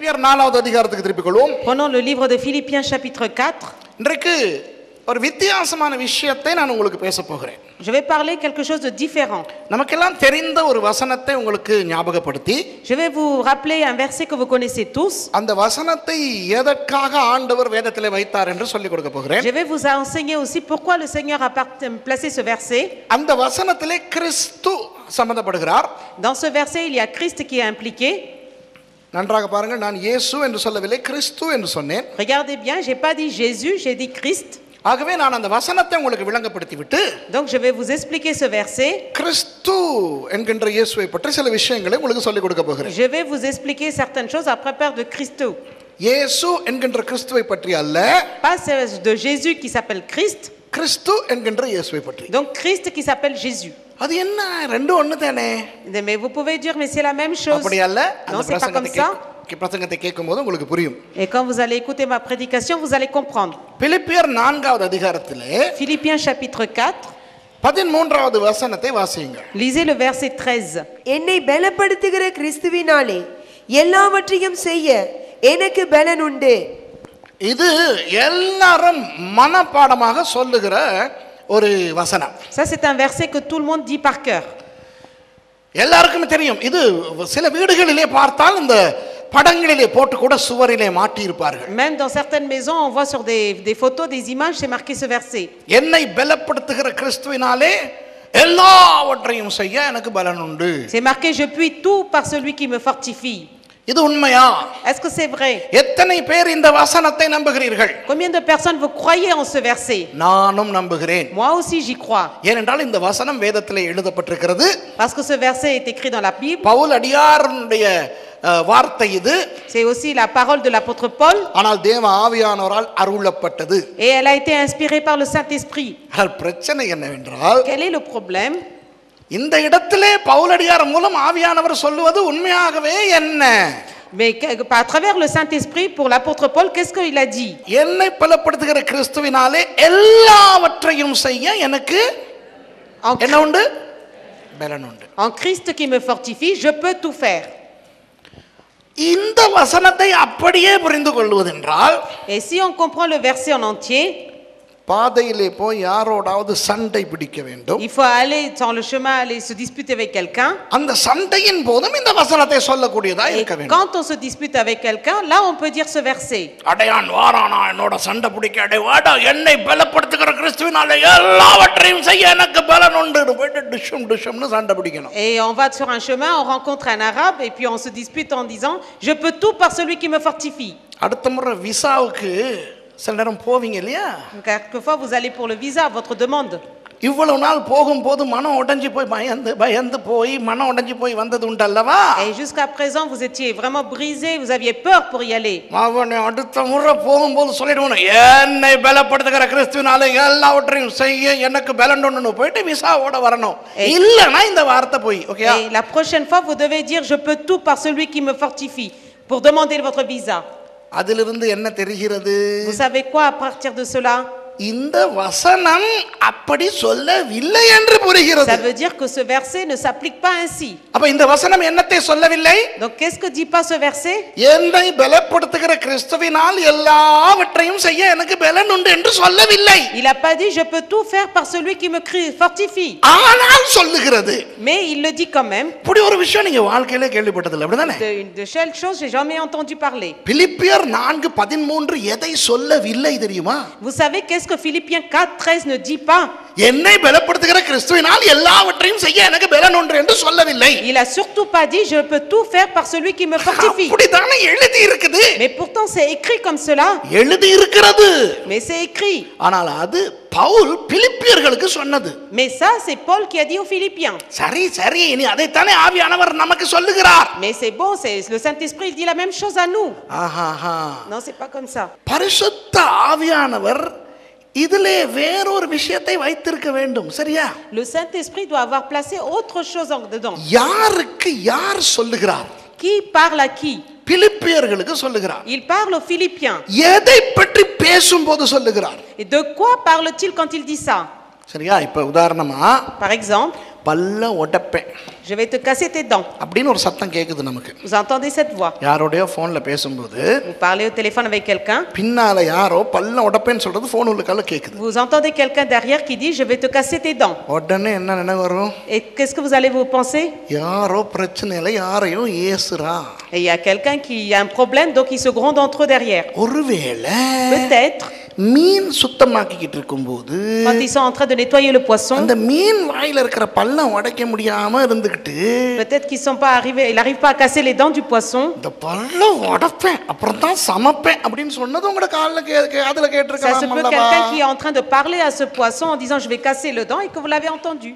பிலிப்பியர் நாலாவது அதிகாரத்துக்கு திருப்பிக் கொள்வோம் Prenons le livre de Philippiens chapitre 4. இன்றைக்கு ஒரு வித்தியாசமான விஷயத்தை நான் உங்களுக்கு பேச போகிறேன் Je vais parler quelque chose de différent. நமக்கெல்லாம் தெரிந்த ஒரு வசனத்தை உங்களுக்கு ஞாபகப்படுத்தி Je vais vous rappeler un verset que vous connaissez tous. அந்த வசனத்தை எதற்காக ஆண்டவர் வேதத்திலே வைத்தார் என்று சொல்லிக் கொடுக்க போகிறேன் Je vais vous enseigner aussi pourquoi le Seigneur a part- placé ce verset. அந்த வசனத்திலே கிறிஸ்து சம்பந்தப்படுகிறார் Dans ce verset, il y a Christ qui est impliqué. நன்றாக பாருங்கள் நான் இயேசு என்று சொல்லவில்லை கிறிஸ்து என்று சொன்னேன் Regardez bien, j'ai pas dit Jésus, j'ai dit Christ. ஆகவே நான் அந்த வசனத்தை உங்களுக்கு விளங்கப்படுத்தி விட்டு Donc je vais vous expliquer ce verset. கிறிஸ்து என்கின்ற இயேசுவை பற்றி சில விஷயங்களை உங்களுக்கு சொல்லிக் கொடுக்க போகிறேன் Je vais vous expliquer certaines choses après peur de Christo. இயேசு என்கின்ற கிறிஸ்துவை பற்றி அல்ல Pas celle de Jésus qui s'appelle Christ, கிறிஸ்து என்கின்ற இயேசுவை பற்றி donc Christ qui s'appelle Jésus. அது என்ன ரெண்டும் ஒண்ணு தானே Mais vous pouvez dire, mais c'est la même chose. அப்படி அல்ல அந்த Non, c'est pas comme பிரசங்கத்தை ça. கேட்க- பிரசங்கத்தை கேட்கும் போது உங்களுக்கு புரியும் Et quand vous allez écouter ma prédication, vous allez comprendre. பிலிப்பியர் நான்காவது அதிகாரத்திலே Philippiens chapitre 4, பதிமூன்றாவது வசனத்தை வாசியுங்கள் lisez le verset 13. என்னை பலப்படுத்துகிற கிறிஸ்துவினாலே எல்லாவற்றையும் செய்ய எனக்கு பலன் உண்டு இது எல்லாரும் மனப்பாடமாக சொல்லுகிற ஒரு வசனம் Ça, c'est un verset que tout le monde dit par cœur. எல்லாருக்குமே தெரியும் இது சில வீடுகளிலே பார்த்தால் இந்த படங்களிலே போட்டு கூட சுவரிலே மாட்டி இருப்பார்கள் Même dans certaines maisons, on voit sur des, des photos, des images, c'est marqué ce verset. என்னை பலப்படுத்துகிற கிறிஸ்துவினாலே எல்லாவற்றையும் செய்ய எனக்கு பலன் உண்டு C'est marqué Je puis tout par celui qui me fortifie. இது உண்மையா Est-ce que c'est vrai எத்தனை பேர் இந்த வசனத்தை நம்புகிறீர்கள் Combien de personnes vous croyez en ce verset நானும் நம்புகிறேன் Moi aussi, j'y crois. ஏனென்றால் இந்த வசனம் வேதத்திலே எழுதப்பட்டிருக்கிறது Parce que ce verset est écrit dans la Bible. Pavul அடியாருடைய அஹ், வார்த்தை இது C'est aussi la parole de l'apôtre Paul. ஆனால் தேவ ஆவியானவரால் அருளப்பட்டது Et elle a été inspirée par le Saint-Esprit. ஆனால் பிரச்சனை என்னவென்றால் Quel est le problème இந்த இடத்திலே பவுலடியார் மூலம் ஆவியானவர் சொல்லுவது உண்மையாகவே என்ன Mais que- à travers le Saint-Esprit, pour l'apôtre Paul, qu'est-ce qu'il a dit என்னை பலப்படுத்துகிற கிறிஸ்துவினாலே எல்லாவற்றையும் செய்ய எனக்கு en, என்ன உண்டு பலன் உண்டு en Christ qui me fortifie, je peux tout faire. இந்த வசனத்தை அப்படியே புரிந்து கொள்வதென்றால் Et si on comprend le verset en entier, பாதையிலே போய் யாரோடாவது சண்டை பிடிக்க வேண்டும் il faut aller dans le chemin, aller se disputer avec quelqu'un. அந்த சண்டையின் போதும் இந்த வசனத்தை சொல்லக்கூடியதா Et இருக்க வேண்டும் quand on se dispute avec quelqu'un, là on peut dire ce verset. அடையான் வாரானா என்னோட சண்டை பிடிக்க அடை வாடா என்னை பலப்படுத்துகிற கிறிஸ்துவினால எல்லாவற்றையும் செய்ய எனக்கு பலன் உண்டு போயிட்டு டிஷம் டிஷம்னு சண்டை பிடிக்கணும் Et on va sur un chemin, on rencontre un arabe et puis on se dispute en disant Je peux tout par celui qui me fortifie. அடுத்த முறை விசாவுக்கு சில நேரம் போவீங்க இல்லையா Donc, Quelquefois, vous allez pour le visa, votre demande. இவ்வளவு நாள் போகும்போது மனம் உடைஞ்சு போய் பயந்து பயந்து போய் மனம் உடைஞ்சு போய் வந்தது உண்டு அல்லவா Et jusqu'à présent, vous étiez vraiment brisé, vous aviez peur pour y aller. அவனை அடுத்த முறை போகும்போது சொல்லிடுவோம் என்னை பலப்படுத்துகிற கிறிஸ்துவினால எல்லாவற்றையும் செய்ய எனக்கு பலன் போயிட்டு விசாவோட வரணும் ஏய். இல்லைன்னா இந்த வார்த்தை போய் ஓகேயா Et la prochaine fois, vous devez dire Je peux tout par celui qui me fortifie pour demander votre visa. அதிலிருந்து என்ன தெரிகிறது Vous savez quoi à partir de cela இந்த வசனம் அப்படி சொல்லவில்லை என்று புரிகிறது Ça veut dire que ce verset ne s'applique pas ainsi. அப்ப இந்த வசனம் என்னத்தை சொல்லவில்லை Donc, qu'est-ce que dit pas ce verset என்னை பலப்படுத்துகிற கிறிஸ்துவினால் எல்லாவற்றையும் செய்ய எனக்கு பலன் உண்டு என்று சொல்லவில்லை Il n'a pas dit Je peux tout faire par celui qui me crie- fortifie. ஆனால் சொல்லுகிறது Mais il le dit quand même. இப்படி ஒரு விஷயம் நீங்க வாழ்க்கையில கேள்விப்பட்டதில்லை அப்படிதானே De, de telle chose, j'ai jamais entendu parler. பிலிப்பியர் நான்கு பதிமூன்று எதை சொல்லவில்லை தெரியுமா Vous savez qu'est-ce que Philippiens 4, 13 ne dit pas என்னை பலப்படுத்துகிற கிறிஸ்துவினால் எல்லாவற்றையும் செய்ய எனக்கு பலன் உண்டு என்று சொல்லவில்லை Il a surtout pas dit Je peux tout faire par celui qui me fortifie. அப்படித்தானே எழுதி இருக்குது Mais pourtant, c'est écrit comme cela. எழுதி இருக்கிறது Mais c'est écrit. ஆனால் அது பவுல் பிலிப்பியர்களுக்கு சொன்னது Mais ça, c'est Paul qui a dit aux Philippiens. சரி சரி இனி அதைத்தானே ஆவியானவர் நமக்கு சொல்லுகிறார் Mais c'est bon, c'est le Saint-Esprit il dit la même chose à nous. ஆஹாஹா. Non, c'est pas comme ça. பரிசுத்த ஆவியானவர் இதிலே வேறொரு விஷயத்தை வைத்திருக்க வேண்டும் சரியா Le Saint-Esprit doit avoir placé autre chose en dedans. யாருக்கு யார் சொல்லுகிறார் Qui parle à qui பிலிப்பியர்களுக்கு சொல்லுகிறார் Il parle aux Philippiens. எதை பற்றி பேசும்போது சொல்லுகிறார் Et de quoi parle-t-il quand il dit ça சரியா இப்ப உதாரணமா Par exemple, பல்ல உடைப்பேன் Je vais te casser tes dents. அப்படின்னு ஒரு சத்தம் கேக்குது நமக்கு Vous entendez cette voix யாரோடய ஃபோனில் பேசும்போது Vous parlez au téléphone avec quelqu'un. பின்னால யாரோ பல்ல உடப்பேன்னு சொல்றது ஃபோன் உள்ளுக்கால கேக்குது Vous entendez quelqu'un derrière qui dit Je vais te casser tes dents. உடனே என்ன நினைவு வரும் Et qu'est-ce que vous allez vous penser யாரோ பிரச்சனையில யாரையும் ஏசுறா Et il y a quelqu'un qui a un problème, donc il se gronde entre eux derrière. ஒருவேளை Peut-être, மீன் சுத்தமாக்கிக்கிட்டு இருக்கும்போது quand ils sont en train de nettoyer le poisson, அந்த மீன் வாயில இருக்கிற பள்ளம் உடைக்க முடியாம இருந்துகிட்டு peut-être qu'ils sont pas arrivés, ils n'arrivent pas à casser les dents du poisson. இந்த பள்ளம் உடைப்பேன் அப்புறம் தான் சமைப்பேன் அப்படின்னு சொன்னது உங்களோட காலில் கே கே- அதுல Ça se கேட்டிருக்கலாம் peut அல்லவா? quelqu'un qui est en train de parler à ce poisson en disant Je vais casser le dent et que vous l'avez entendu.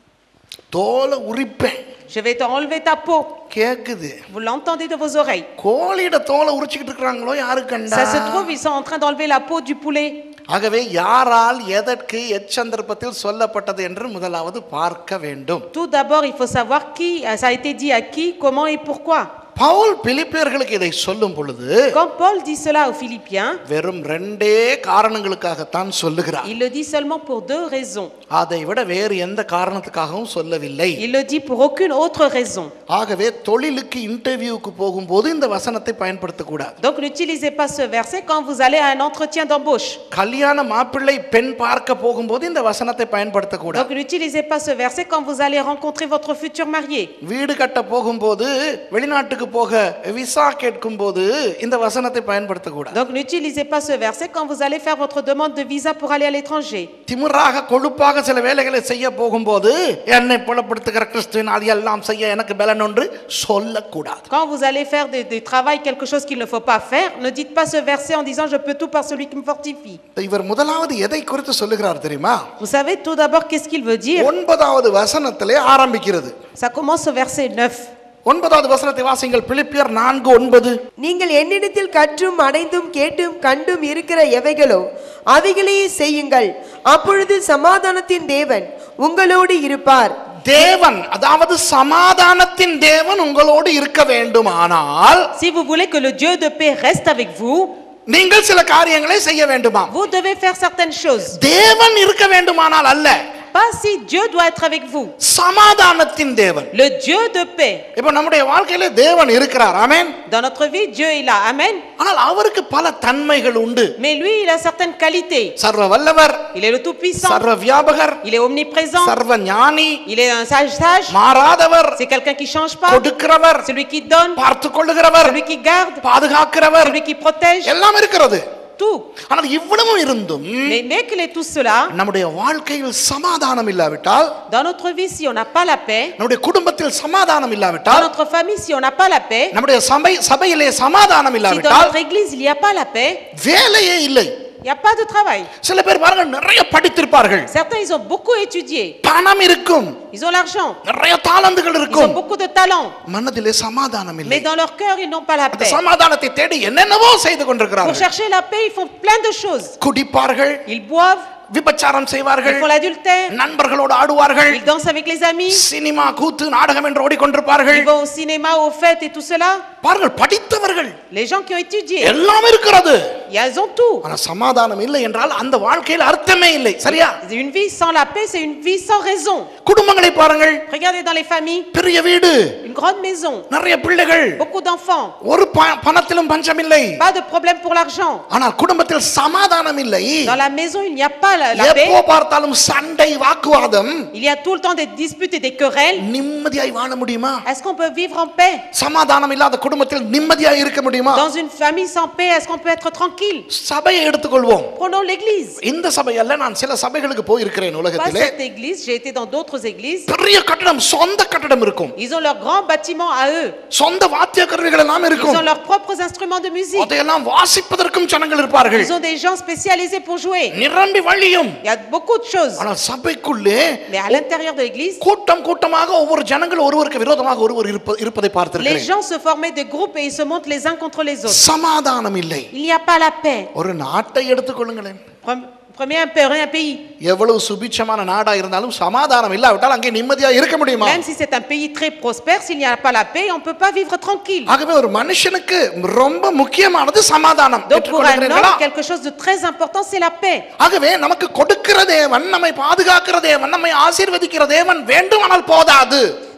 தோலை உரிப்பேன் Je vais te enlever ta peau. கேக்குது Vous l'entendez de vos oreilles. கோழியோட தோலை உரிச்சுக்கிட்டு இருக்கிறாங்களோ யாரு கண்டா Ça se trouve, ils sont en train d'enlever la peau du poulet. ஆகவே யாரால் எதற்கு எச்சந்தர்ப்பத்தில் சொல்லப்பட்டது என்று முதலாவது பார்க்க வேண்டும் Tout d'abord, il faut savoir qui, ça a été dit à qui, comment et pourquoi. Pavul பிலிப்பியர்களுக்கு இதை சொல்லும் பொழுது Quand Paul dit cela aux Philippiens, வெறும் ரெண்டே காரணங்களுக்காகத்தான் சொல்லுகிறார் il le dit seulement pour deux raisons. அதை விட வேறு எந்த காரணத்துக்காகவும் சொல்லவில்லை Il le dit pour aucune autre raison. ஆகவே தொழிலுக்கு இன்டர்வியூக்கு போகும்போது இந்த வசனத்தை பயன்படுத்தக்கூடாது Donc n'utilisez pas ce verset quand vous allez à un entretien d'embauche. கல்யாண மாப்பிள்ளை பெண் பார்க்க போகும்போது இந்த வசனத்தை பயன்படுத்தக்கூடாது Donc n'utilisez pas ce verset quand vous allez rencontrer votre futur marié. வீடு கட்ட போகும்போது வெளிநாட்டுக்கு போக விசா கேட்கும் போது இந்த வசனத்தை பயன்படுத்தக்கூடாது Donc n'utilisez pas ce verset quand vous allez faire votre demande de visa pour aller à l'étranger. திமிராக கொழுப்பாக சில வேலைகளை செய்ய போகும்போது என்னை புலப்படுத்துகிற கிறிஸ்துவின் அது எல்லாம் செய்ய எனக்கு பலன் ஒன்று சொல்லக்கூடாது Quand vous allez faire du du travail quelque chose qu'il ne faut pas faire, ne dites pas ce verset en disant je peux tout par celui qui me fortifie. இவர் முதலாவது எதை குறித்து சொல்லுகிறார் தெரியுமா Vous savez tout d'abord qu'est-ce qu'il veut dire ஒன்பதாவது வசனத்திலே ஆரம்பிக்கிறது Ça commence au verset 9. ஒன்பதாவது வசனத்தை வாசிங்கள் பிலிப்பியர் நான்கு ஒன்பது நீங்கள் என்னிடத்தில் கற்றும் அடைந்தும் கேட்டும் கண்டும் இருக்கிற எவைகளோ அவைகளையே செய்யுங்கள் அப்பொழுது சமாதானத்தின் தேவன் உங்களோடு இருப்பார் தேவன் அதாவது சமாதானத்தின் தேவன் உங்களோடு இருக்க வேண்டுமானால் Si vous voulez que le Dieu de paix reste avec vous, நீங்கள் சில காரியங்களை செய்ய வேண்டுமாம் vous devez faire certaines choses. தேவன் இருக்க வேண்டுமானால் அல்ல Pas si Dieu doit être avec vous. சமாதானத்தின் தேவன் Le Dieu de paix. இப்ப நம்முடைய வாழ்க்கையில தேவன் இருக்கிறார் ஆமென் Dans notre vie, Dieu est là. Amen. ஆனால் அவருக்கு பல தன்மைகள் உண்டு Mais lui, il a certaines qualités. சர்வ வல்லவர் Il est le Tout-Puissant. சர்வ வியாபகர் Il est omniprésent. சர்வ ஞானி Il est un sage sage. மாறாதவர் C'est quelqu'un qui change pas. கொடுக்கிறவர் Celui qui donne. பார்த்து கொள்ளுகிறவர் Celui qui garde. பாதுகாக்கிறவர் Celui qui protège. எல்லாம் இருக்கிறது Tout. ஆனால் இவ்வளவும் இருந்தும் Mais dès qu'il est tout cela, நம்முடைய வாழ்க்கையில் சமாதானம் இல்லாவிட்டால் dans notre vie, si on n'a pas la paix, நம்முடைய குடும்பத்தில் சமாதானம் dans இல்லாவிட்டால் notre famille, si on n'a pas la paix, நம்முடைய சபை சபையிலே சமாதானம் si dans இல்லாவிட்டால் notre église, il n'y a pas la paix, வேலையே இல்லை il n'y a pas de travail. சில பேர் பாருங்க நிறைய படித்திருப்பார்கள் Certains, ils ont beaucoup étudié. பணம் இருக்கும் Ils ont l'argent. நிறைய தாளந்துகள் Ils ont இருக்கும் beaucoup de talent. மனதிலே சமாதானம் இல்லை Mais dans leur cœur, ils n'ont pas la அந்த paix. சமாதானத்தை தேடி என்னென்னவோ செய்து Pour கொண்டிருக்கிறார்கள் chercher la paix, ils font plein de choses. குடிப்பார்கள் Ils boivent, விபச்சாரம் ils செய்வார்கள் font l'adultère, நண்பர்களோடு ஆடுவார்கள் ils dansent avec les amis, cinema கூத்து நாடகம் என்று ஓடிக்கொண்டிருப்பார்கள் ils vont au cinéma, aux fêtes et tout cela. பாருங்கள் படித்தவர்கள் Les gens qui ont étudié, எல்லாம் இருக்கிறது ils ont tout. ஆனா சமாதானம் இல்லை என்றால் அந்த வாழ்க்கையில் அர்த்தமே இல்லை சரியா Une vie sans la paix, c'est une vie sans raison. குடும்பங்களை பாருங்கள் Regardez dans les familles, பெரிய வீடு une grande maison, நிறைய பிள்ளைகள் beaucoup d'enfants, ஒரு ப- பணத்திலும் பஞ்சம் இல்லை pas de problème pour l'argent. ஆனால் குடும்பத்தில் சமாதானம் இல்லை Dans la maison, il n'y a pas la, la எப்போ paix. பார்த்தாலும் சண்டை வாக்குவாதம் Il y a tout le temps des disputes et des querelles. நிம்மதியாய் வாழ முடியுமா Est-ce qu'on peut vivre en paix சமாதானம் இல்லாத குடும்பத்தில் நிம்மதியாய் இருக்க முடியுமா Dans une famille sans paix, est-ce qu'on peut être tranquille சபையை எடுத்துக்கொள்வோம் Prenons l'église. இந்த சபை அல்ல நான் சில சபைகளுக்கு போயிருக்கிறேன் Pas உலகத்திலே cette église, j'ai été dans d'autres églises. பெரிய கட்டடம் சொந்த கட்டடம் இருக்கும் Ils ont leur grand bâtiment à eux. சொந்த வாத்திய கருவிகள் எல்லாம் Ils இருக்கும் ont leurs propres instruments de musique. அதையெல்லாம் வாசிப்பதற்கும் ஜனங்கள் இருப்பார்கள் Ils ont des gens spécialisés pour jouer. நிரம்பி வழியும் Il y a beaucoup de choses. ஆனால் சபைக்குள்ளே Mais à l'intérieur de l'église, கூட்டம் கூட்டமாக ஒவ்வொரு ஜனங்கள் ஒருவருக்கு விரோதமாக ஒருவர் இருப்ப- இருப்பதை les பார்த்திருக்கிறேன் gens se formaient des groupes et ils se montrent les uns contre les autres. சமாதானம் இல்லை Il n'y a pas la paix. ஒரு நாட்டை எடுத்துக்கொள்ளுங்களேன் Pre- Prenez un pays, un pays. எவ்வளவு சுபிட்சமான நாடா இருந்தாலும் சமாதானம் இல்லாவிட்டால் அங்கே நிம்மதியா இருக்க முடியுமா Même si c'est un pays très prospère, s'il n'y a pas la paix, on ne peut pas vivre tranquille. ஆகவே ஒரு மனுஷனுக்கு ரொம்ப முக்கியமானது சமாதானம் Donc pour un பெற்றுக்கொள்கிறீர்களா? homme, quelque chose de très important, c'est la paix. ஆகவே நமக்கு கொடுக்கிற தேவன் நம்மை பாதுகாக்கிற தேவன் நம்மை ஆசீர்வதிக்கிற தேவன் வேண்டுமானால் போதாது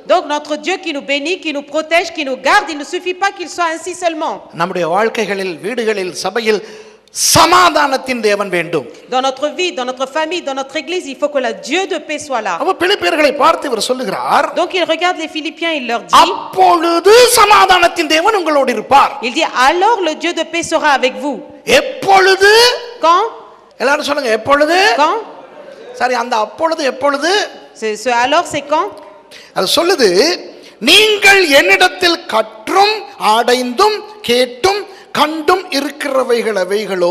Donc notre Dieu qui nous bénit, qui nous protège, qui nous garde, il ne suffit pas qu'il soit ainsi seulement. நம்முடைய வாழ்க்கைகளில் வீடுகளில் சபையில் சமாதானத்தின் தேவன் வேண்டும் Dans notre vie, dans notre famille, dans notre église, il faut que le Dieu de paix soit là. அவ பிலிப்பியர்களை பார்த்து இவர் சொல்லுகிறார் Donc il regarde les Philippiens, il leur dit, அப்பொழுது சமாதானத்தின் தேவன் உங்களோடு இருப்பார் il dit, alors le Dieu de paix sera avec vous. எப்பொழுது Quand எல்லாரும் சொல்லுங்க எப்பொழுது Quand சரி அந்த அப்பொழுது எப்பொழுது C'est- Ce alors, c'est quand அது சொல்லுது நீங்கள் என்னிடத்தில் கற்றும் அடைந்தும் கேட்டும் கண்டும் இருக்கிறவைகள் அவைகளோ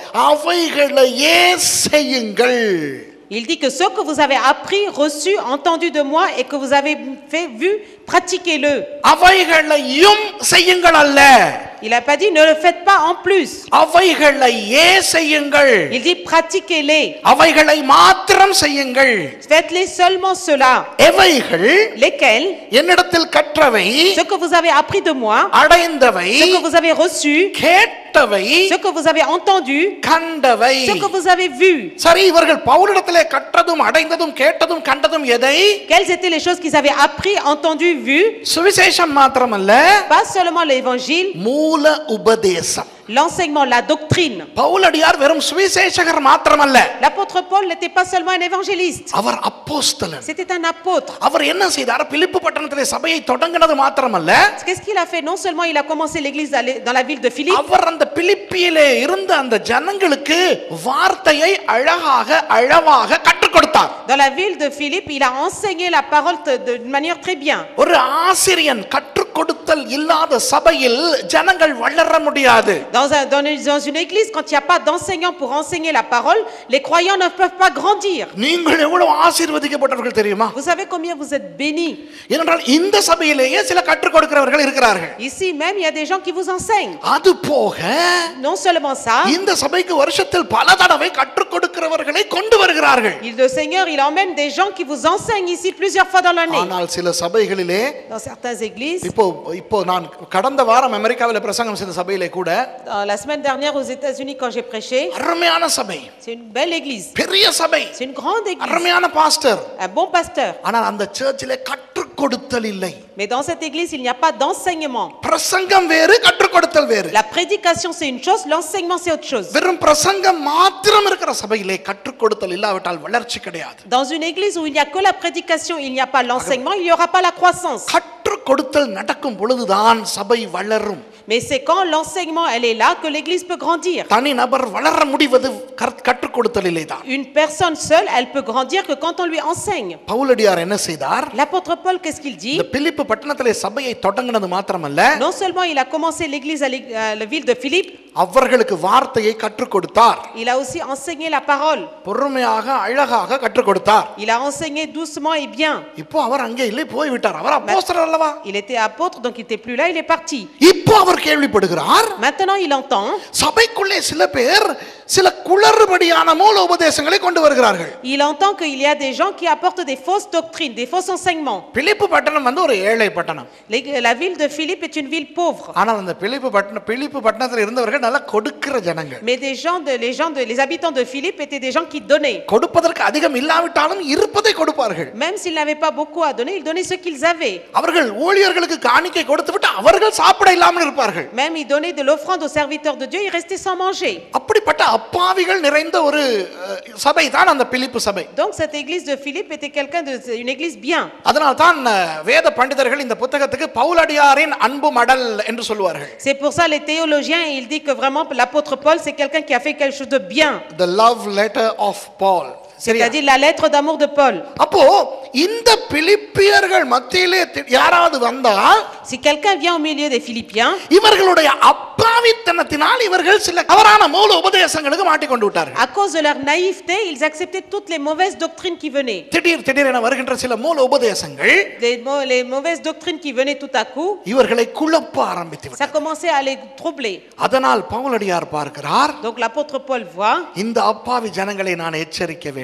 அவைகளையே செய்யுங்கள் Il dit que ce que vous avez appris, reçu, entendu de moi et que vous avez fait, vu, pratiquez-le. அவைகளையும் செய்யுங்கள் அல்ல Il n'a pas dit ne le faites pas en plus. அவைகளையே செய்யுங்கள் Il dit pratiquez-les. அவைகளை மாத்திரம் செய்யுங்கள் Faites-les seulement cela. எவைகள் Lesquels என்னிடத்தில் கற்றவை Ce que vous avez appris de moi, அடைந்தவை ce que vous avez reçu, கேட்டவை ce que vous avez entendu, கண்டவை ce que vous avez vu. சரி இவர்கள் பவுலிடத்திலே கற்றதும் அடைந்ததும் கேட்டதும் கண்டதும் எதை Quelles étaient les choses qu'ils avaient appris, entendu, vu சுவிசேஷம் மாத்திரமல்ல Pas seulement l'évangile, மூல உபதேசம் l'enseignement, la doctrine. பவுலடியார் வெறும் சுவிசேஷகர் மாத்திரமல்ல L'apôtre Paul n'était pas seulement un évangéliste, அவர் அப்போஸ்தலன் c'était un apôtre. அவர் என்ன செய்தார் பிலிப்பு பட்டணத்திலே சபையை தொடங்கினது மாத்திரமல்ல Qu'est-ce qu'il a fait Non seulement il a commencé l'église dans les- dans la ville de Philippe, அவர் அந்த பிலிப்பியிலே இருந்த அந்த ஜனங்களுக்கு வார்த்தையை அழகாக அழகாக கற்றுக் கொடுத்தார் dans la ville de Philippe, il a enseigné la parole de- de- d'une manière très bien. ஒரு ஆசிரியன் கற்றுக் கொடுத்தல் இல்லாத சபையில் ஜனங்கள் வளர முடியாது Dans, un- dans une, dans une église, quand il n'y a pas d'enseignant pour enseigner la parole, les croyants ne peuvent pas grandir. நீங்கள் எவ்வளவு ஆசீர்வதிக்கப்பட்டவர்கள் தெரியுமா Vous savez combien vous êtes bénis ஏனென்றால் இந்த சபையிலேயே சில கற்றுக் கொடுக்கிறவர்கள் இருக்கிறார்கள் Ici même, il y a des gens qui vous enseignent. அது போக Non seulement ça, இந்த சபைக்கு வருஷத்தில் பல தடவை கற்றுக் கொடுக்கிறவர்களை கொண்டு வருகிறார்கள் il, le Seigneur, il emmène des gens qui vous enseignent ici plusieurs fois dans l'année. ஆனால் சில சபைகளிலே Dans certaines églises, இப்போ இப்போ நான் கடந்த வாரம் அமெரிக்காவில் பிரசங்கம் செய்த சபையிலே கூட dans la semaine dernière aux États-Unis, quand j'ai prêché, அருமையான சபை c'est une belle église. பெரிய சபை C'est une grande église. அருமையான பாஸ்டர் Un bon pasteur. ஆனால் அந்த சர்ச்சிலே கற்றுக் கொடுத்தல் இல்லை Mais dans cette église, il n'y a pas d'enseignement. பிரசங்கம் வேறு கற்றுக் கொடுத்தல் வேறு La prédication, c'est une chose, l'enseignement, c'est autre chose. வெறும் பிரசங்கம் மாத்திரம் இருக்கிற சபையிலே கற்றுக் கொடுத்தல் இல்லாவிட்டால் வளர்ச்சி கிடையாது Dans une église où il n'y a que la prédication, il n'y a pas l'enseignement, il n'y aura pas la croissance. கற்றுக் கொடுத்தல் நடக்கும் பொழுதுதான் சபை வளரும் Mais c'est quand l'enseignement, elle est là, que l'église peut grandir. தனி நபர் வளர முடிவது கற்- கற்றுக் கொடுத்தலிலே தான் Une personne seule, elle peut grandir que quand on lui enseigne. பவுலடியார் என்ன செய்தார் L'apôtre Paul, qu'est-ce qu'il dit இந்த பிலிப்பு பட்டணத்திலே சபையை தொடங்கினது மாத்திரமல்ல Non seulement il a commencé l'église à l'ég- à la ville de Philippe, அவர்களுக்கு வார்த்தையை கற்றுக் கொடுத்தார் il a aussi enseigné la parole. பொறுமையாக அழகாக கற்றுக் கொடுத்தார் Il a enseigné doucement et bien. இப்போ அவர் அங்கே இல்லை போய்விட்டார் அவர் அப்போஸ்தலர் அல்லவா Il était apôtre, donc il n'était plus là, il est parti. இப்போ அவர் கேள்விப்படுகிறார் Maintenant, il entend. சபைக்குள்ளே சில பேர் சில குளறுபடியான மூல உபதேசங்களை கொண்டு வருகிறார்கள் Il entend qu'il y a des gens qui apportent des fausses doctrines, des faux enseignements. பிலிப்பு பட்டணம் வந்து ஒரு ஏழை பட்டணம் Les- La ville de Philippe est une ville pauvre. ஆனால் அந்த பிலிப்பு பட்டணம் பிலிப்பு பட்டணத்தில் இருந்தவர்கள் நல்லா கொடுக்கிற ஜனங்கள் Mais des gens de, les, gens de, les habitants de Philippe étaient des gens qui donnaient. கொடுப்பதற்கு அதிகம் இல்லாவிட்டாலும் இருப்பதை கொடுப்பார்கள் Même s'ils n'avaient pas beaucoup à donner, ils donnaient ce qu'ils avaient. அவர்கள் ஊழியர்களுக்கு காணிக்கை கொடுத்து விட்டு அவர்கள் சாப்பிட இல்லாமல் இருப்பார்கள் Même ils donnaient de l'offrande aux serviteurs de Dieu, ils restaient sans manger. அப்படிப்பட்ட அப்பாவிகள் நிறைந்த ஒரு அஹ், சபை தான் அந்த பிலிப்பு சபை Donc cette église de Philippe était quelqu'un de une église bien. அதனால் தான் அஹ், வேத பண்டிதர்கள் இந்த புத்தகத்துக்கு பவுலடியாரின் அன்பு மடல் என்று சொல்லுவார்கள் C'est pour ça les théologiens, ils disent que vraiment l'apôtre Paul, c'est quelqu'un qui a fait quelque chose de bien. The love letter of Paul சரியா C'est-à-dire la lettre d'amour de Paul. அப்போ இந்த பிலிப்பியர்கள் மத்தியிலே தி- யாராவது வந்தால் Si quelqu'un vient au milieu des Philippiens, இவர்களுடைய அப்பாவித்தனத்தினால் இவர்கள் சில தவறான மூல உபதேசங்களுக்கு மாட்டிக்கொண்டு விட்டார்கள் à cause de leur naïveté, ils acceptaient toutes les mauvaises doctrines qui venaient. திடீர் திடீரென வருகின்ற சில மூல உபதேசங்கள் Les, mau- les mauvaises doctrines qui venaient tout à coup, இவர்களை குழப்ப ஆரம்பித்து ça விட்டது commençait à les troubler. அதனால் பவுலடியார் பார்க்கிறார் Donc l'apôtre Paul voit, இந்த அப்பாவி ஜனங்களை நான் எச்சரிக்க வேண்டும்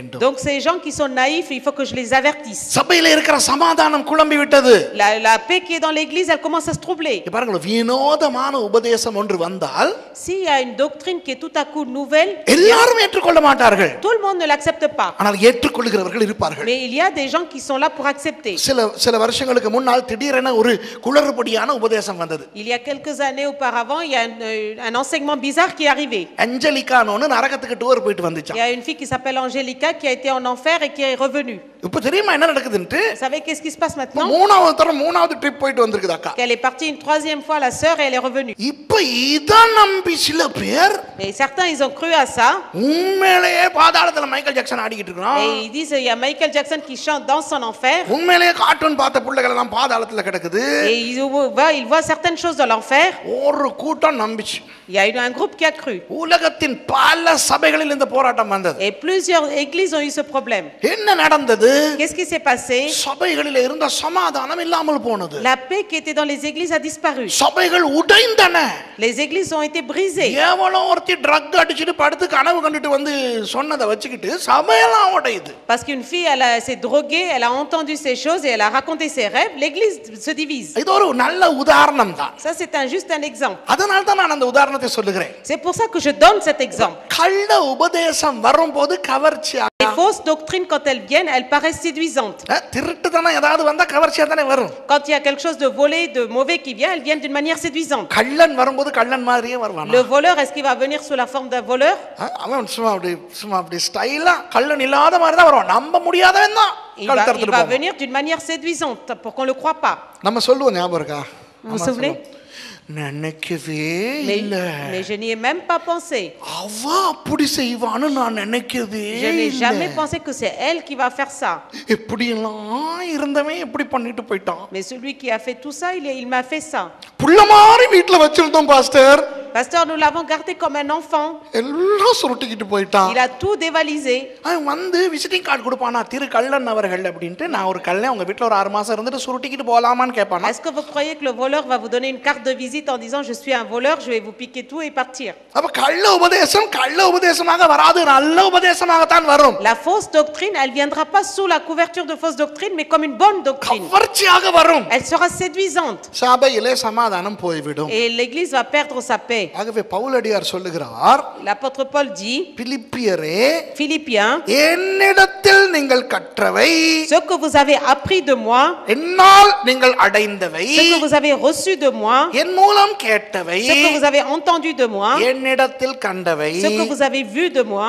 வேண்டும் Donc ces gens qui sont naïfs, il faut que je les avertisse. சபையில இருக்கிற சமாதானம் குழம்பி விட்டது La, la paix qui est dans l'église, elle commence à se troubler. இங்க பாருங்களேன் வினோதமான உபதேசம் ஒன்று வந்தால் S'il y a une doctrine qui est tout à coup nouvelle, எல்லாரும் ஏற்றுக்கொள்ள மாட்டார்கள் tout le monde ne l'accepte pas. ஆனால் ஏற்றுக்கொள்கிறவர்கள் இருப்பார்கள் Mais il y a des gens qui sont là pour accepter. சில சில வருஷங்களுக்கு முன்னால் திடீரென ஒரு குளறுபடியான உபதேசம் வந்தது Il y a quelques années auparavant, il y a un, euh, un enseignement bizarre qui est arrivé. அஞ்சலிக்கானோன்னு நரகத்துக்கு டூர் போயிட்டு Il வந்துச்சான் y a une fille qui s'appelle Angelica qui a été en enfer et qui est revenue. இப்ப தெரியுமா என்ன நடக்குதுன்ட்டு Vous savez qu'est-ce qui se passe இப்ப maintenant மூணாவது தரம் மூணாவது ட்ரிப் போயிட்டு வந்திருக்குது அக்கா Qu'elle est partie une troisième fois, la sœur, et elle est revenue. இப்ப இத நம்பி சில பேர் Et certains, ils ont cru à ça. உண்மையிலேயே பாதாளத்துல மைக்கேல் ஜாக்சன் ஆடிக்கிட்டு இருக்கிறோம் Et ils disent, il y a Michael Jackson qui chante dans son enfer. உண்மையிலேயே cartoon பார்த்த பிள்ளைகள் எல்லாம் பாதாளத்துல கிடக்குது Et ils voient, ils voient certaines choses dans l'enfer. ஒரு கூட்டம் நம்பிச்சு Il y a eu un groupe qui a cru. உலகத்தின் பல சபைகளில் இந்த போராட்டம் வந்தது Et plusieurs églises ont eu ce problème. என்ன நடந்தது Qu'est-ce qui s'est passé சபைகளில் இருந்த சமாதானம் இல்லாமல் போனது La paix qui était dans les églises a disparu. சபைகள் உடைந்தன Les églises ont été brisées. எவனோ ஒருத்தி ட்ரக் அடிச்சுட்டு படுத்து கனவு கண்டுட்டு வந்து சொன்னதை வச்சுக்கிட்டு சபையெல்லாம் உடையுது Parce qu'une fille, elle a- s'est droguée, elle a entendu ces choses et elle a raconté ses rêves. L'église se divise. இது ஒரு நல்ல உதாரணம் தான் Ça, c'est un, juste un exemple. அதனால தான் நான் அந்த உதாரணத்தை சொல்லுகிறேன் C'est pour ça que je donne cet exemple. கள்ள உபதேசம் வரும்போது கவர்ச்சியா Les fausses doctrines, quand elles viennent, elles paraissent séduisantes. அஹ், திருட்டுத்தனம் ஏதாவது வந்தா கவர்ச்சியா தானே வரும் Quand il y a quelque chose de volé, de mauvais qui vient, elles viennent d'une manière séduisante. கள்ளன் வரும்போது கள்ளன் மாதிரியே வருவான் Le voleur, est-ce qu'il va venir sous la forme d'un voleur அஹ், அவன் சும்மா அப்படி சும்மா அப்படி ஸ்டைலா கள்ளன் இல்லாத மாதிரி தான் வருவான் நம்ப முடியாதவன் தான் il கழுத்து va, il அறுத்துட்டு va போவான். venir d'une manière séduisante pour qu'on ne le croit pas. நம்ம சொல்லுவோம் ஞாபகம் இருக்கா Vous vous ஆமா souvenez சொல்லுவோம். நினைக்கவே Mais, இல்ல mais je n'y ai même pas pensé. அவ அப்படி செய்வான்னு நான் நினைக்கவே Je n'ai இல்ல. jamais pensé que c'est elle qui va faire ça. எப்படியெல்லாம் இருந்தவன் எப்படி பண்ணிட்டு போயிட்டான் Mais celui qui a fait tout ça, il, est- il m'a fait ça. புள்ள மாதிரி வீட்டுல வச்சிருந்தோம் pastor Pasteur, nous l'avons gardé comme un enfant. எல்லாம் சுருட்டிக்கிட்டு போயிட்டான் Il a tout dévalisé. அவன் வந்து விசிட்டிங் கார்டு கொடுப்பானா திரு கள்ளன் அவர்கள் அப்படின்ட்டு நான் ஒரு கல்லன் உங்க வீட்டுல ஒரு ஆறு மாசம் இருந்துட்டு சுருட்டிக்கிட்டு போலாமான்னு கேட்பானா Est-ce que vous croyez que le voleur va vous donner une carte de visite en disant je suis un voleur, je vais vous piquer tout et partir அப்ப கள்ள உபதேசம் கள்ள உபதேசமாக வராது நல்ல உபதேசமாகத்தான் வரும் La fausse doctrine, elle viendra pas sous la couverture de fausse doctrine, mais comme une bonne doctrine. கவர்ச்சியாக வரும் Elle sera séduisante சபையிலே சமாதானம் போய்விடும் et l'Église va perdre sa paix. ஆகவே பவுலடியார் சொல்லுகிறார் L'apôtre Paul dit, பிலிப்பியரே Philippiens, என்னிடத்தில் நீங்கள் கற்றவை ce que vous avez appris de moi, என்னால் நீங்கள் அடைந்தவை ce que vous avez reçu de moi, என் மூலம் கேட்டவை ce que vous avez entendu de moi, என்னிடத்தில் கண்டவை ce que vous avez vu de moi,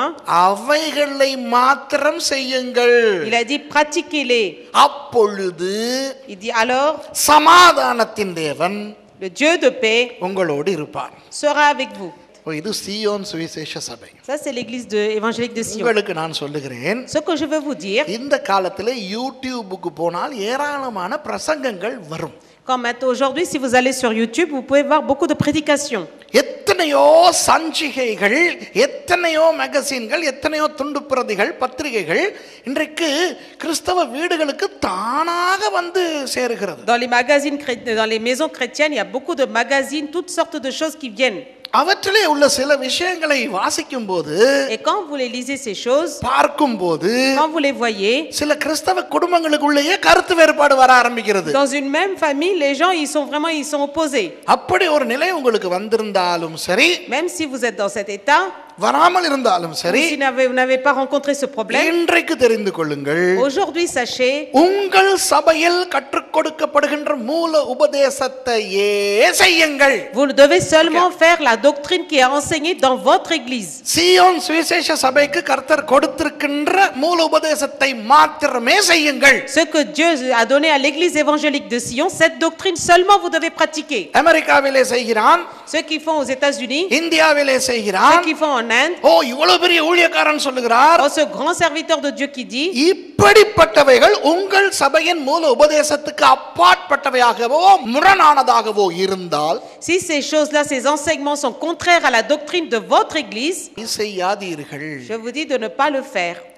அவைகளை மாத்திரம் செய்யுங்கள் il a dit pratiquez-les. அப்பொழுது Il dit alors, சமாதானத்தின் தேவன் le Dieu de paix உங்களோடு இருப்பார் sera avec vous. ஓ, இது சீயோன் சுவிசேஷ சபை Ça, c'est l'église de, évangélique de Sion. உங்களுக்கு நான் சொல்லுகிறேன் Ce que je veux vous dire, இந்த காலத்துல யூடியூபுக்கு போனால் ஏராளமான பிரசங்கங்கள் வரும் quand maintenant, aujourd'hui, si vous allez sur YouTube, vous pouvez voir beaucoup de prédications. எத்தனையோ சஞ்சிகைகள் எத்தனையோ மேகசின்கள் எத்தனையோ துண்டு பிரதிகள் பத்திரிகைகள் இன்றைக்கு கிறிஸ்தவ வீடுகளுக்கு தானாக வந்து சேருகிறது Dans les magazines, chré- dans les maisons chrétiennes, il y a beaucoup de magazines, toutes sortes de choses qui viennent. அவற்றிலே உள்ள சில விஷயங்களை வாசிக்கும் போது Et quand vous les lisez ces choses, பார்க்கும் போது quand vous les voyez, சில கிறிஸ்தவ குடும்பங்களுக்குள்ளேயே கருத்து வேறுபாடு வர ஆரம்பிக்கிறது dans une même famille, les gens, ils sont vraiment, ils sont opposés. அப்படி ஒரு நிலை உங்களுக்கு வந்திருந்தாலும் சரி Même si vous êtes dans cet état, வராமல் இருந்தாலும் ou சரி si vous n'avez- vous n'avez pas rencontré ce problème, இன்றைக்கு தெரிந்து கொள்ளுங்கள் aujourd'hui, sachez உங்கள் சபையில் கற்றுக் கொடுக்கப்படுகின்ற மூல உபதேசத்தையே செய்யுங்கள் Vous devez seulement faire la doctrine qui est enseignée dans votre église. சீயோன் சுவிசேஷ சபைக்கு கர்த்தர் கொடுத்திருக்கின்ற மூல உபதேசத்தை மாத்திரமே செய்யுங்கள் Ce que Dieu a donné à l'église évangélique de Sion, cette doctrine seulement vous devez pratiquer. அமெரிக்காவிலே செய்கிறான் Ceux qui font aux États-Unis, இந்தியாவிலே ceux செய்கிறான் qui font en Inde, ஓ இவ்வளவு பெரிய ஊழியக்காரன் சொல்லுகிறார் oh, ce grand serviteur de Dieu qui dit, இப்படிப்பட்டவைகள் உங்கள் சபையின் மூல உபதேசத்துக்கு அப்பாற்பட்டவையாகவோ முரணானதாகவோ இருந்தால் si ces choses-là, ces enseignements sont contraires à la doctrine de votre église, செய்யாதீர்கள் je vous dis de ne pas le faire.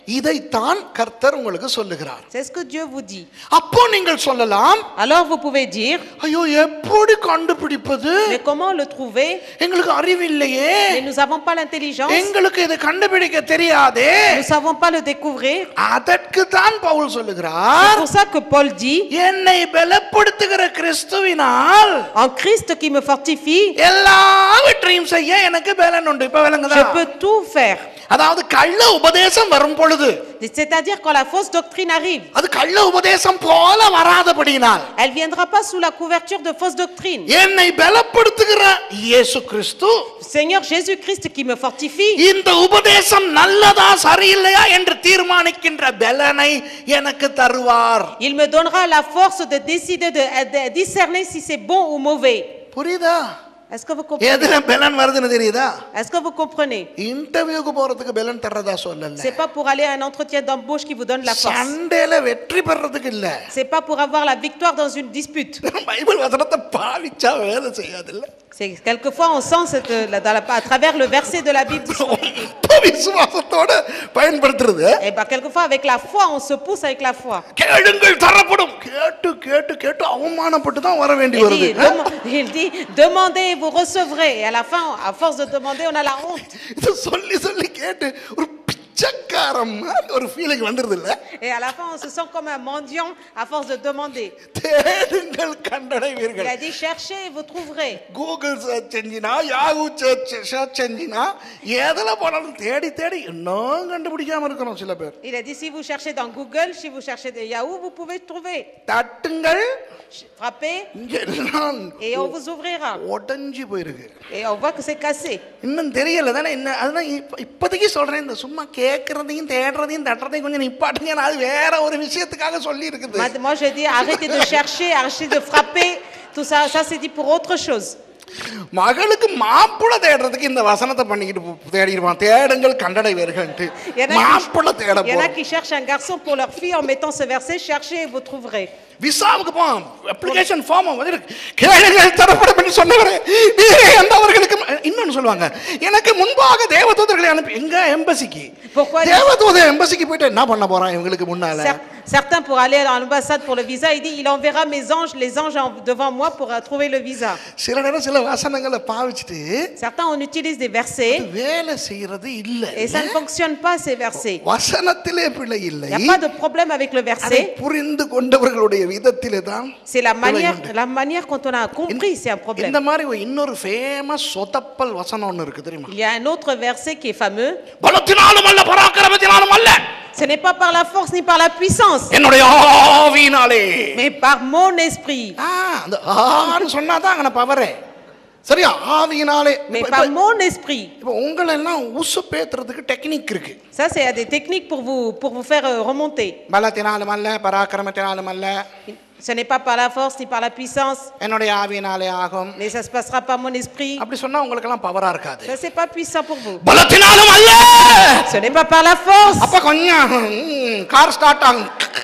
இதைத்தான் கர்த்தர் உங்களுக்கு சொல்லுகிறார் C'est ce que Dieu vous dit. அப்போ நீங்கள் சொல்லலாம் Alors vous pouvez dire, ஐயோ எப்படி கண்டுபிடிப்பது mais comment le trouver எங்களுக்கு அறிவில்லையே Mais nous n'avons pas l'intelligence, எங்களுக்கு இதை கண்டுபிடிக்க தெரியாதே nous ne savons pas le découvrir. அதற்கு தான் பவுல் C'est சொல்லுகிறார் pour ça que Paul dit, என்னை பலப்படுத்துகிற கிறிஸ்துவினால் en Christ qui me fortifie, எல்லாவற்றையும் செய்ய எனக்கு பலன் உண்டு இப்ப விளங்குதா je peux tout faire. அதாவது கள்ள உபதேசம் வரும் பொழுது C'est-à-dire quand la fausse doctrine arrive, அது கள்ள உபதேசம் போல வராதபடியினால் elle ne viendra pas sous la couverture de fausse doctrine. என்னை பலப்படுத்துகிற இயேசு கிறிஸ்து Seigneur Jésus-Christ qui me fortifie, இந்த உபதேசம் நல்லதா சரியில்லையா என்று தீர்மானிக்கின்ற பலனை எனக்கு தருவார் il me donnera la force de décider, de, de discerner si c'est bon ou mauvais. புரியுதா Est-ce que vous comprenez எதுல பலன் வருதுன்னு தெரியுதா Est-ce que vous comprenez இன்டர்வியூக்கு போறதுக்கு பலன் தர்றதா சொல்லல C'est pas pour aller à un entretien d'embauche qui vous donne la force. சண்டையில வெற்றி பெறதுக்கு இல்ல C'est pas pour avoir la victoire dans une dispute. Bible வசனத்தை பாவிச்சா வேலை செய்யாதுல்ல C'est quelquefois on sent cette, la- dans la- à travers le verset de la Bible. ரொம்ப விசுவாசத்தோட பயன்படுத்துறது Et ben quelquefois avec la foi, on se pousse avec la foi. கேளுங்கள் தரப்படும் கேட்டு கேட்டு கேட்டு அவமானப்பட்டு தான் வர வேண்டி Il வருது dit, dema- il dit, demandez, vous recevrez. Et à la fin, à force de demander, on a la honte. இது சொல்லி சொல்லி கேட்டு ஒரு பிச்சைக்காரன் மாதிரி ஒரு ஃபீலிங் வந்துருது இல்ல Et à la fin, on se sent comme un mendiant à force de demander. தேடுங்கள் Il கண்டடைவீர்கள் a dit, cherchez et vous trouverez. Google search செஞ்சினா யாகு சர்ச் செஞ்சினா எதுல போனாலும் தேடி தேடி இன்னும் கண்டுபிடிக்காம இருக்கிறோம் சில பேர் Il a dit, si vous cherchez dans Google, si vous cherchez des Yahoo, vous pouvez trouver. தட்டுங்கள் Frappez இங்க எல்லாம் et on vous ouvrira. உடஞ்சி போயிருக்கு Et on voit que c'est cassé. இன்னும் தெரியல தானே என்ன அதுதான் இப்ப- இப்போதைக்கு சொல்றேன் இந்த சும்மா கேட்கறதையும் தேடுறதையும் தட்டுறதையும் கொஞ்சம் நிப்பாட்டுங்க நான் அது வேற ஒரு விஷயத்துக்காக சொல்லி இருக்குது Moi, moi, je dis, arrêtez de chercher, arrêtez de frapper. Tout ça, ça c'est dit pour autre chose. மகளுக்கு மாப்பிள்ளை தேடுறதுக்கு இந்த வசனத்தை பண்ணிக்கிட்டு போ- தேடிடுவான் தேடுங்கள் கண்டடை வருகன்ட்டு Il y en a மாப்பிள்ளை தேட qui- il y en a போறோம் qui cherchent un garçon pour leur fille en mettant ce verset, cherchez et vous trouverez. விசாவுக்கு போ அப்ளிகேஷன் ஃபார்ம் வந்திருக்கு கேளுங்கள் தரப்படும் என்று சொன்னவரே நீரே வந்தவர்களுக்கு ம- இன்னொன்னு சொல்லுவாங்க எனக்கு முன்பாக தேவதூதர்களை அனுப்பி எங்க எம்பசிக்கு Pourquoi les- தேவதூத எம்பசிக்கு போயிட்டு என்ன பண்ண போறான் இவங்களுக்கு முன்னால Cer- Certains, pour aller à l'ambassade pour le visa, il dit, il enverra mes anges, les anges en- devant moi pour euh, trouver le visa. சில நேரம் சில வசனங்களை பாவிச்சுட்டு Certains, on utilise des versets வேலை செய்யறது இல்ல et ça ne fonctionne pas, ces versets. வசனத்திலே பிழை Il இல்லை n'y a pas de problème avec le அதை verset. புரிந்து கொண்டவர்களுடைய விதத்திலே தான் C'est la manière, உண்டு. la manière quand on a compris, c'est un problème. இந்த மாதிரி ஒரு இன்னொரு ஃபேமஸ் சொதப்பல் வசனம் ஒன்று இருக்கு தெரியுமா Il y a un autre verset qui est fameux. பலத்தினாலும் அல்ல பராக்கிரமத்தினாலும் அல்ல Ce n'est pas par la force ni par la puissance, என்னுடைய ஆவியினாலே mais par mon esprit. ஆ, அந்த ஆன்னு சொன்னாதான் அங்கே பவரே சரியா ஆவியினாலே Mais இப்ப- par இப்ப- mon esprit. இப்ப உங்களை எல்லாம் உசு பேத்துறதுக்கு டெக்னிக் இருக்கு Ça, c'est euh, des techniques pour vous, pour vous faire euh, remonter. பலத்தினாலும் அல்ல பராக்கிரமத்தினாலும் அல்ல Ce n'est pas par la force ni par la puissance, என்னுடைய ஆவியினாலே ஆகும் mais ça se passera par mon esprit. அப்படி சொன்னா உங்களுக்கு எல்லாம் பவரா இருக்காது Ça, c'est pas puissant pour vous. பலத்தினாலும் அல்ல Ce n'est pas par la force. அப்ப கொஞ்சம் கார் ஸ்டார்ட் ஆகும்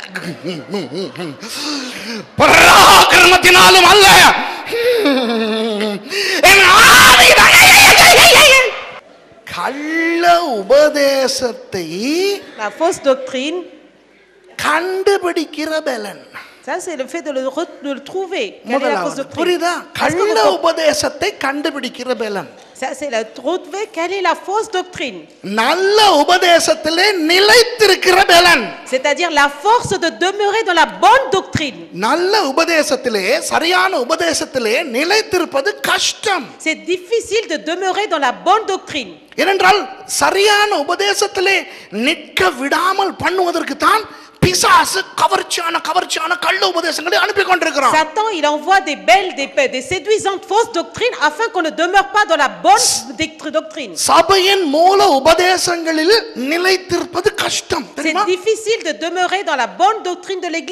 பராக்கிரமத்தினாலும் அல்ல என் ஆவியினாலே. கள்ள உபதேசத்தை La fausse doctrine, கண்டுபிடிக்கிற பலன் ça, c'est le fait de le, re- de le trouver. Quelle est la fausse முதலாவது doctrine புரியுதா Est-ce que கள்ள vous comp- உபதேசத்தை கண்டுபிடிக்கிற பலன் Ça, c'est la trouver quelle est la fausse doctrine. நல்ல உபதேசத்திலே நிலைத்திருக்கிற பலன் C'est-à-dire la force de demeurer dans la bonne doctrine. நல்ல உபதேசத்திலே சரியான உபதேசத்திலே நிலைத்திருப்பது கஷ்டம் C'est difficile de demeurer dans la bonne doctrine. ஏனென்றால் சரியான உபதேசத்திலே நிற்க விடாமல் பண்ணுவதற்கு தான் பிசாசு கவர்ச்சியான கவர்ச்சியான கள்ள உபதேசங்களை அனுப்பி கொண்டிருக்கிறான் Satan, il envoie des belles, des, des séduisantes fausses doctrines afin qu'on ne demeure pas dans la bonne dict- doctrine. சபையின் மூல உபதேசங்களில் நிலைத்திருப்பது கஷ்டம் C'est தெரியுமா? difficile de demeurer dans la bonne doctrine de l'Église.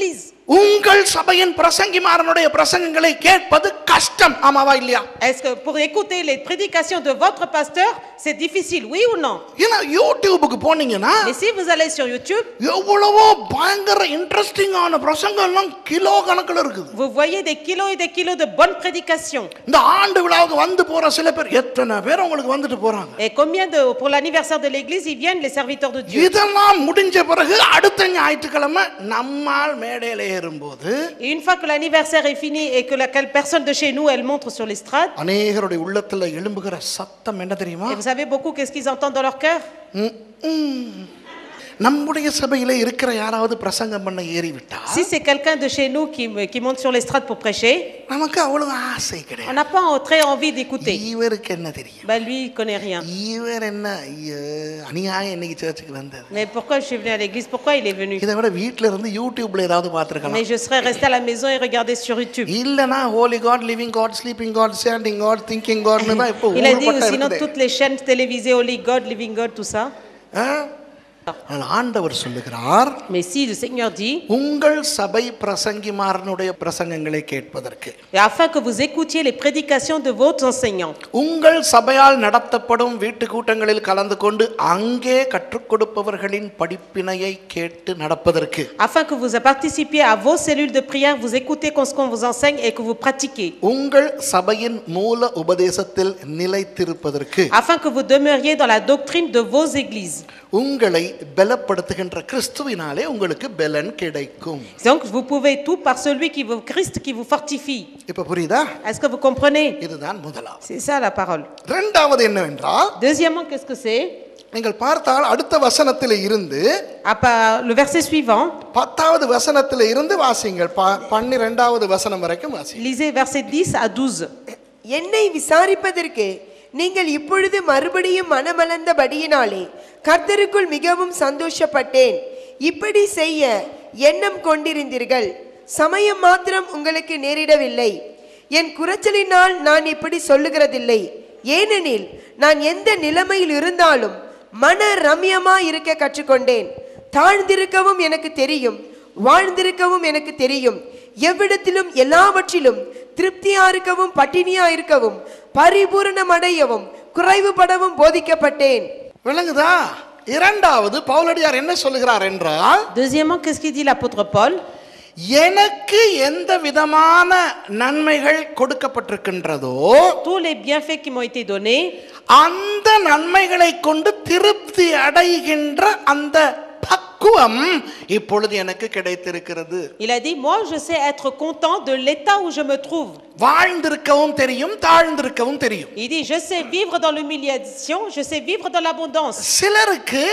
உங்கள் சபையின் பிரசங்கிமாரனுடைய பிரசங்கங்களை கேட்பது கஷ்டம் ஆமாவா இல்லையா Est-ce que pour écouter les prédications de votre pasteur, c'est difficile, oui ou non ஏன்னா யூடியூபுக்கு போனீங்கன்னா Mais si vous allez sur YouTube, எவ்வளவோ பயங்கர இன்ட்ரெஸ்டிங்கான பிரசங்கம் எல்லாம் கிலோ கணக்குல இருக்குது vous voyez des kilos et des kilos de bonnes prédications. இந்த ஆண்டு விழாவுக்கு வந்து போற சில பேர் எத்தனை பேர் உங்களுக்கு வந்துட்டு போறாங்க Et combien de, pour l'anniversaire de l'église, ils viennent, les serviteurs de Dieu. இதெல்லாம் முடிஞ்ச பிறகு அடுத்த ஞாயிற்றுக்கிழமை நம்மால் மேடையில ஏறும்போது Et une fois que l'anniversaire est fini et que laquelle personne de chez nous, elle montre sur l'estrade, அநேகருடைய உள்ளத்துல எழும்புகிற சத்தம் என்ன தெரியுமா et vous savez beaucoup qu'est-ce qu'ils entendent dans leur cœur ம், ம். நம்முடைய சபையில இருக்கிற யாராவது பிரசங்கம் பண்ண ஏறிவிட்டா Si c'est quelqu'un de chez nous qui, qui monte sur l'estrade pour prêcher, நமக்கு அவ்வளவு ஆசை on கிடையாது n'a pas très envie d'écouter. இவருக்கு என்ன தெரியும் Ben lui, il connaît rien. இவர் என்ன ஐயோ, அநியாயம் இன்னைக்கு சர்ச்சுக்கு வந்தது Mais pourquoi je suis venu à l'église Pourquoi il est venu இதை விட வீட்ல இருந்து யூடியூப்ல ஏதாவது பார்த்துருக்கலாம் Mais je serais resté à la maison et regardé sur YouTube. இல்லனா holy God living God sleeping God standing God thinking காட்னு தான் இப்போ Il a dit ou ஊர்பட்ட sinon இருக்குது. toutes les chaînes télévisées, Holy God, Living God, tout ça. ஆ? ஆனால் ஆண்டவர் சொல்லுகிறார் Mais si le Seigneur dit, உங்கள் சபை பிரசங்கிமாரனுடைய பிரசங்கங்களை கேட்பதற்கு et afin que vous écoutiez les prédications de vos enseignants, உங்கள் சபையால் நடத்தப்படும் வீட்டு கூட்டங்களில் கலந்து கொண்டு அங்கே கற்றுக் கொடுப்பவர்களின் படிப்பினையை கேட்டு நடப்பதற்கு afin que vous participiez à vos cellules de prière, vous écoutez ce qu'on vous enseigne et que vous pratiquez, உங்கள் சபையின் மூல உபதேசத்தில் நிலைத்திருப்பதற்கு afin que vous demeuriez dans la doctrine de vos églises. உங்களை பலப்படுத்துகின்ற கிறிஸ்துவினாலே உங்களுக்கு பலன் கிடைக்கும் Donc vous pouvez tout par celui qui vous, Christ qui vous fortifie. இப்ப புரியுதா Est-ce que vous comprenez இதுதான் முதலாவது C'est ça la parole. இரண்டாவது என்னவென்றால் Deuxièmement, qu'est-ce que c'est நீங்கள் பார்த்தால் அடுத்த வசனத்தில் இருந்து À part Le verset suivant, பத்தாவது வசனத்தில் இருந்து வாசிங்கள் ப- பன்னிரெண்டாவது வசனம் வரைக்கும் வாசி lisez verset 10 à 12. என்னை விசாரிப்பதற்கு நீங்கள் இப்பொழுது மறுபடியும் மனமலர்ந்தபடியினாலே கர்த்தருக்குள் மிகவும் சந்தோஷப்பட்டேன் இப்படி செய்ய எண்ணம் கொண்டிருந்தீர்கள் சமயம் மாத்திரம் உங்களுக்கு நேரிடவில்லை என் குறைச்சலினால் நான் இப்படி சொல்லுகிறதில்லை ஏனெனில் நான் எந்த நிலைமையில் இருந்தாலும் மன ரம்யமா இருக்க கற்றுக்கொண்டேன் தாழ்ந்திருக்கவும் எனக்கு தெரியும் வாழ்ந்திருக்கவும் எனக்கு தெரியும் எவ்விடத்திலும் எல்லாவற்றிலும் திருப்தியா இருக்கவும் பட்டினியா இருக்கவும் பரிபூரணம் அடையவும் குறைவுபடவும் போதிக்கப்பட்டேன் விளங்குதா இரண்டாவது பவுலடியார் என்ன சொல்லுகிறார் என்றால் Deuxièmement, qu'est-ce qu'il dit l'apôtre Paul எனக்கு எந்த விதமான நன்மைகள் கொடுக்கப்பட்டிருக்கின்றதோ Tous les bienfaits qui m'ont été donnés, அந்த நன்மைகளை கொண்டு திருப்தி அடைகின்ற அந்த பக்குவம் இப்பொழுது எனக்கு கிடைத்திருக்கிறது il a dit, moi je sais être content de l'état où je me trouve. வாழ்ந்திருக்கவும் தெரியும் தாழ்ந்திருக்கவும் தெரியும் Il dit, je sais vivre dans l'humiliation, je sais vivre dans l'abondance. சிலருக்கு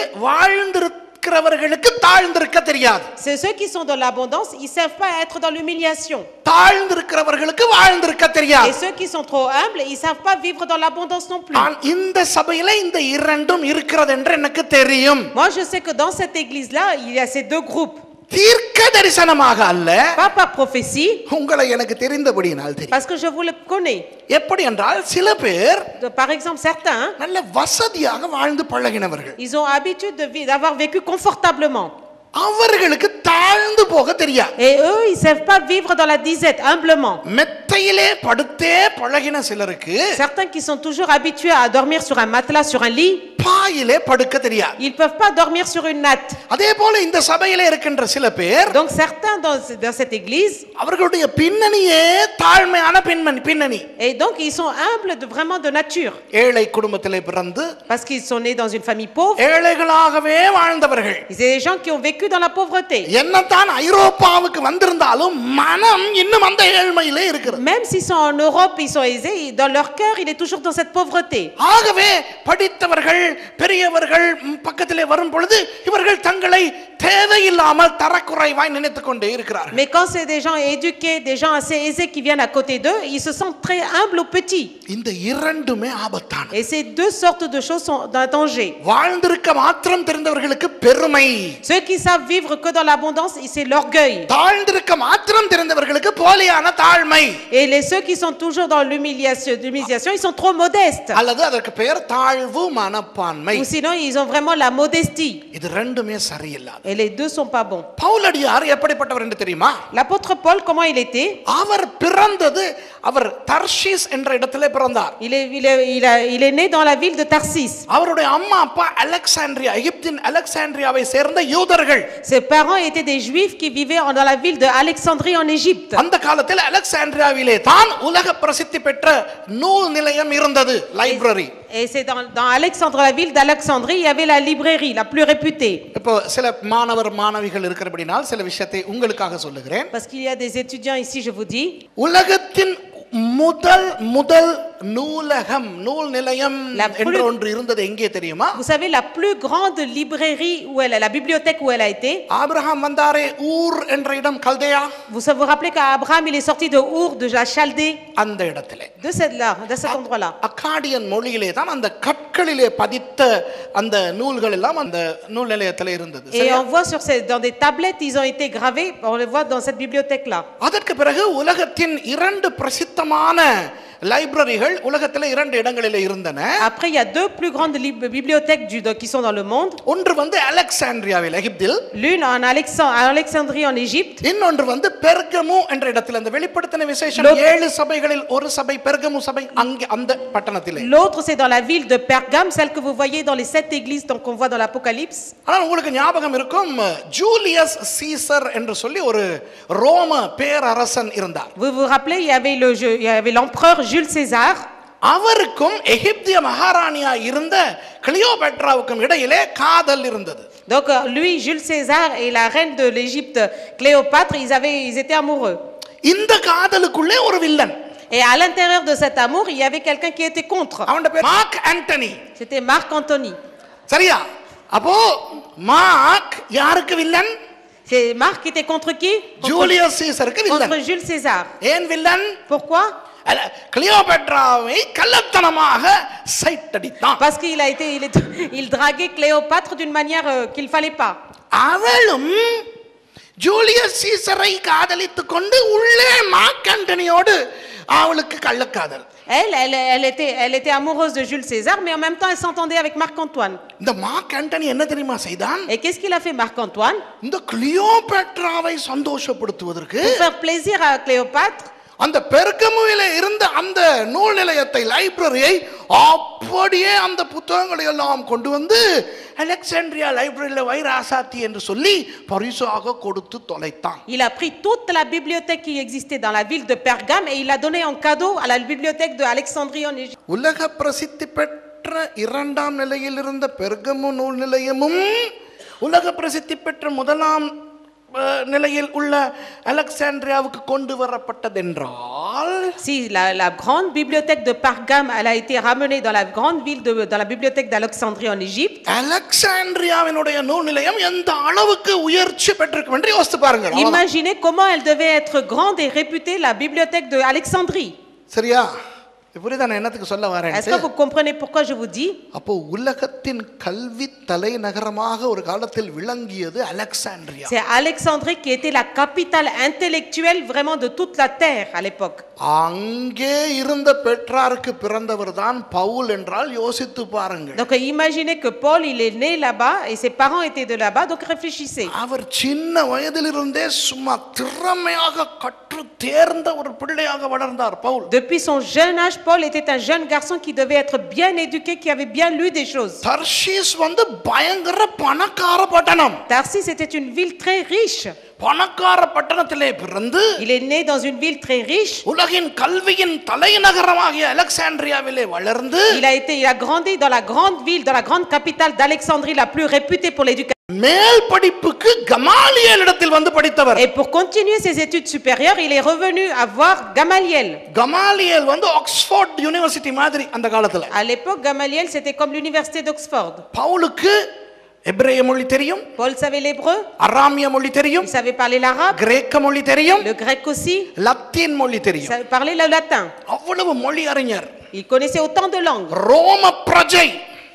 வாழ்ந்திருக்கிறவர்களுக்கு தாழ்ந்திருக்க தெரியாது C'est ceux qui sont dans l'abondance, ils ne savent pas être dans l'humiliation. தாழ்ந்திருக்கிறவர்களுக்கு வாழ்ந்திருக்க Et தெரியாது ceux qui sont trop humbles, ils ne savent pas vivre dans l'abondance non plus. நான் இந்த சபையில இந்த இரண்டும் இருக்கிறது என்று எனக்கு தெரியும் Moi, je sais que dans cette église-là, il y a ces deux groupes. தீர்க்க தரிசனமாக அல்ல Pas par prophétie, உங்களை எனக்கு தெரிந்தபடியினால் தெரியும் parce que je vous le connais. எப்படி என்றால் சில பேர் De- Par exemple, certains, நல்ல வசதியாக வாழ்ந்து பழகினவர்கள் ils ont habitude de vi- d'avoir vécu confortablement. அவர்களுக்கு தாழ்ந்து போக தெரியாது Et eux, ils ne savent pas vivre dans la disette, humblement. மெத்தையிலே படுத்தே பழகின சிலருக்கு Certains qui sont toujours habitués à dormir sur un matelas, sur un lit, பாயிலே படுக்க தெரியாது ils ne peuvent pas dormir sur une natte. அதே போல இந்த சபையிலே இருக்கின்ற சில பேர் Donc certains dans, dans cette église, அவர்களுடைய பின்னணியே தாழ்மையான பின்னணி பின்னணி et donc ils sont humbles de, vraiment de nature, ஏழை குடும்பத்திலே பிறந்து parce qu'ils sont nés dans une famille pauvre. ஏழைகளாகவே வாழ்ந்தவர்கள் C'est des gens qui ont vécu dans la pauvreté. என்னத்தான் ஐரோப்பாவுக்கு வந்திருந்தாலும் மனம் இன்னும் அந்த ஏழ்மையிலே இருக்கிறது Même s'ils sont en Europe, ils sont aisés, dans leur cœur, il est toujours dans cette pauvreté. ஆகவே படித்தவர்கள் பெரியவர்கள் ம், பக்கத்திலே வரும் பொழுது இவர்கள் தங்களை தேவையில்லாமல் தரக்குறைவாய் நினைத்துக் கொண்டே இருக்கிறார்கள் Mais quand c'est des gens éduqués, des gens assez aisés qui viennent à côté d'eux, ils se sentent très humbles ou petits. இந்த இரண்டுமே ஆபத்தான Et ces deux sortes de choses sont d'un danger. வாழ்ந்திருக்க மாத்திரம் தெரிந்தவர்களுக்கு பெருமை Ceux qui savent vivre que dans l'abondance, c'est l'orgueil. தாழ்ந்திருக்க மாத்திரம் தெரிந்தவர்களுக்கு போலியான தாழ்மை Et les ceux qui sont toujours dans l'humiliation, l'humiliation, ils sont trop modestes. அல்லது அதற்கு பெயர் தாழ்வு மனப்பான்மை Ou sinon, ils ont vraiment la modestie. இது ரெண்டுமே சரியில்லாது Et les deux sont pas bons. பவுலடியார் எப்படிப்பட்டவர் என்று தெரியுமா L'apôtre Paul, comment il était அவர் பிறந்தது அவர் தர்ஷீஸ் என்ற இடத்திலே பிறந்தார் il est, il, est, il, a- il est né dans la ville de Tarsis. அவருடைய அம்மா அப்பா அலெக்சாண்ட்ரியா எகிப்தின் அலெக்சாண்ட்ரியாவை சேர்ந்த யூதர்கள் Ses parents étaient des juifs qui vivaient en- dans la ville de Alexandrie en Égypte. அந்த காலத்தில் அலெக்சாண்ட்ரியாவிலே தான் உலக பிரசித்தி பெற்ற நூல் நிலையம் இருந்தது library Et c'est dans, dans Alexandre, la ville d'Alexandrie, il y avait la librairie la plus réputée. இப்போ சில மாணவர் மாணவிகள் இருக்கிறபடினால் சில விஷயத்தை உங்களுக்காக சொல்லுகிறேன் Parce qu'il y a des étudiants ici, je vous dis. உலகத்தின் முதல் முதல் நூலகம் நூல் நிலையம் La என்று plus- ஒன்று இருந்தது எங்கே தெரியுமா Vous savez, la plus grande librairie où elle est, la bibliothèque où elle a été, Abraham வந்தாரே ஊர் என்ற இடம் கல்தேயா vous vous rappelez qu'Abraham, il est sorti de Our, de la Chaldée, அந்த இடத்திலே de, cette, là, de cet endroit-là. Akkadian மொழியிலே தான் அந்த கற்களிலே பதித்த அந்த நூல்கள் எல்லாம் அந்த நூல் நிலையத்தில் இருந்தது Et சரியா? on voit sur ces, dans des tablettes, ils ont été gravés, on les voit dans cette bibliothèque-là. அதற்கு பிறகு உலகத்தின் இரண்டு பிரசித்தமான லைப்ரரிகள் உலகத்தில் இரண்டு இடங்களிலே இருந்தன Après, il y a deux plus grandes lib- bibliothèques du- de- qui sont dans le monde. ஒன்று வந்து அலெக்சாண்ட்ரியாவில் எகிப்தில் L'une en Alexan- à Alexandrie en Égypte, இன்னொன்று வந்து பெர்கமு என்ற இடத்தில் அந்த வெளிப்படுத்தின விசேஷம் லோத்- ஏழு சபைகளில் ஒரு சபை பெர்கமு சபை அங்கே அந்த பட்டணத்திலே l'autre c'est dans la ville de Pergame, celle que vous voyez dans les sept églises donc, qu'on voit dans l'Apocalypse. ஆனால் உங்களுக்கு ஞாபகம் இருக்கும் ஜூலியஸ் சீசர் என்று சொல்லி ஒரு ரோம பேரரசன் இருந்தார் Vous vous rappelez, il y avait le jeu- il y avait l'empereur Jules César. அவருக்கும் எகிப்திய மகாராணியா இருந்த கிளியோபெட்ராவுக்கும் இடையிலே காதல் இருந்தது Donc euh, lui, Jules César et la reine de l'Égypte, Cléopâtre, ils, avaient, ils étaient amoureux. இந்த காதலுக்குள்ளே ஒரு villain Et à l'intérieur de cet amour, il y avait quelqu'un qui était contre. அவன் பேர் Mark Antony C'était Marc Antony. சரியா அப்போ Mark யாருக்கு villain C'est Marc qui était contre qui Contre, Julius சீசருக்கு villain contre Jules César. ஏன் villain Pourquoi அல்ல, கிளியோபெட்ராவை கள்ளத்தனமாக சைட்டடித்தான் Parce qu'il a été, il, est- il draguait Cléopâtre d'une manière euh, qu'il ne fallait pas. அவளும் Julius சீசரை காதலித்துக் கொண்டு உள்ளே மார்க் ஆண்டனியோடு அவளுக்கு கள்ளக்காதல் Elle, elle, elle était, elle était amoureuse de Jules César, mais en même temps, elle s'entendait avec Marc-Antoine. இந்த Mark Antony என்ன தெரியுமா செய்தான் Et qu'est-ce qu'il a fait, Marc-Antoine இந்த கிளியோபெட்ராவை சந்தோஷப்படுத்துவதற்கு Pour faire plaisir à Cléopâtre, அந்த பெருக்கமுவில இருந்த அந்த நூல் நிலையத்தை லைப்ரரியை அப்படியே அந்த புத்தகங்களை எல்லாம் கொண்டு வந்து அலெக்சாண்ட்ரியா லைப்ரரியில வைராசாத்தி என்று சொல்லி பரிசாக கொடுத்து தொலைத்தான் il a pris toute la bibliothèque qui existait dans la ville de Pergame et il l'a donnée en cadeau à la bibliothèque de Alexandrie en Égypte. உலக பிரசித்தி பெற்ற இரண்டாம் நிலையில் இருந்த பெர்கமு நூல் நிலையமும் உலக பிரசித்தி பெற்ற முதலாம் அஹ், நிலையில் உள்ள அலெக்சாண்ட்ரியாவுக்கு கொண்டு வரப்பட்டதென்றால் Si la, la grande bibliothèque de Pergame, elle a été ramenée dans la grande ville de, dans la bibliothèque d'Alexandrie en Égypte, அலெக்சாண்ட்ரியாவினுடைய நூல் நிலையம் எந்த அளவுக்கு உயர்ச்சி பெற்றிருக்கும் என்று யோசித்து பாருங்க அவ்வளவுதான். imaginez comment elle devait être grande et réputée, la bibliothèque de Alexandrie. சரியா இது புரியுதா நான் என்னத்துக்கு சொல்ல வரேன் Est-ce que vous comprenez pourquoi je vous dis அப்போ உலகத்தின் கல்வி தலைநகரமாக ஒரு காலத்தில் விளங்கியது Alexandria C'est Alexandrie qui était la capitale intellectuelle vraiment de toute la terre à l'époque. அங்கே இருந்த பெற்றாருக்கு பிறந்தவர் தான் பவுல் என்றால் யோசித்து பாருங்கள் Donc imaginez que Paul, il est né là-bas et ses parents étaient de là-bas, donc réfléchissez. அவர் சின்ன வயதிலிருந்தே சும்மா திறமையாக கற்று தேர்ந்த ஒரு பிள்ளையாக வளர்ந்தார் Pavul Depuis son jeune âge, Paul était un jeune garçon qui devait être bien éduqué, qui avait bien lu des choses. தர்ஷீஸ் வந்து பயங்கர பணக்கார பட்டணம் Tarsis était une ville très riche. பணக்கார பட்டணத்திலே பிறந்து Il est né dans une ville très riche. உலகின் கல்வியின் தலைநகரமாகிய அலெக்சாண்ட்ரியாவிலே வளர்ந்து Il a été, il a grandi dans la grande ville, dans la grande capitale d'Alexandrie, la plus réputée pour l'éducation. மேல் படிப்புக்கு கமாலியல் இடத்தில் வந்து படித்தவர் Et pour continuer ses études supérieures, il est revenu à voir Gamaliel. கமாலியல் வந்து Oxford university மாதிரி அந்த காலத்துல À l'époque, Gamaliel, c'était comme l'université d'Oxford. பவுலுக்கு எபிரேய மொழி தெரியும் Paul savait l'hébreu, அராமிய மொழி தெரியும் il savait parler l'arabe, கிரேக்க மொழி தெரியும் le grec aussi, லத்தீன் மொழி il தெரியும் savait parler le latin. அவ்வளவு மொழி அறிஞர் Il connaissait autant de langues. ரோம பிரஜை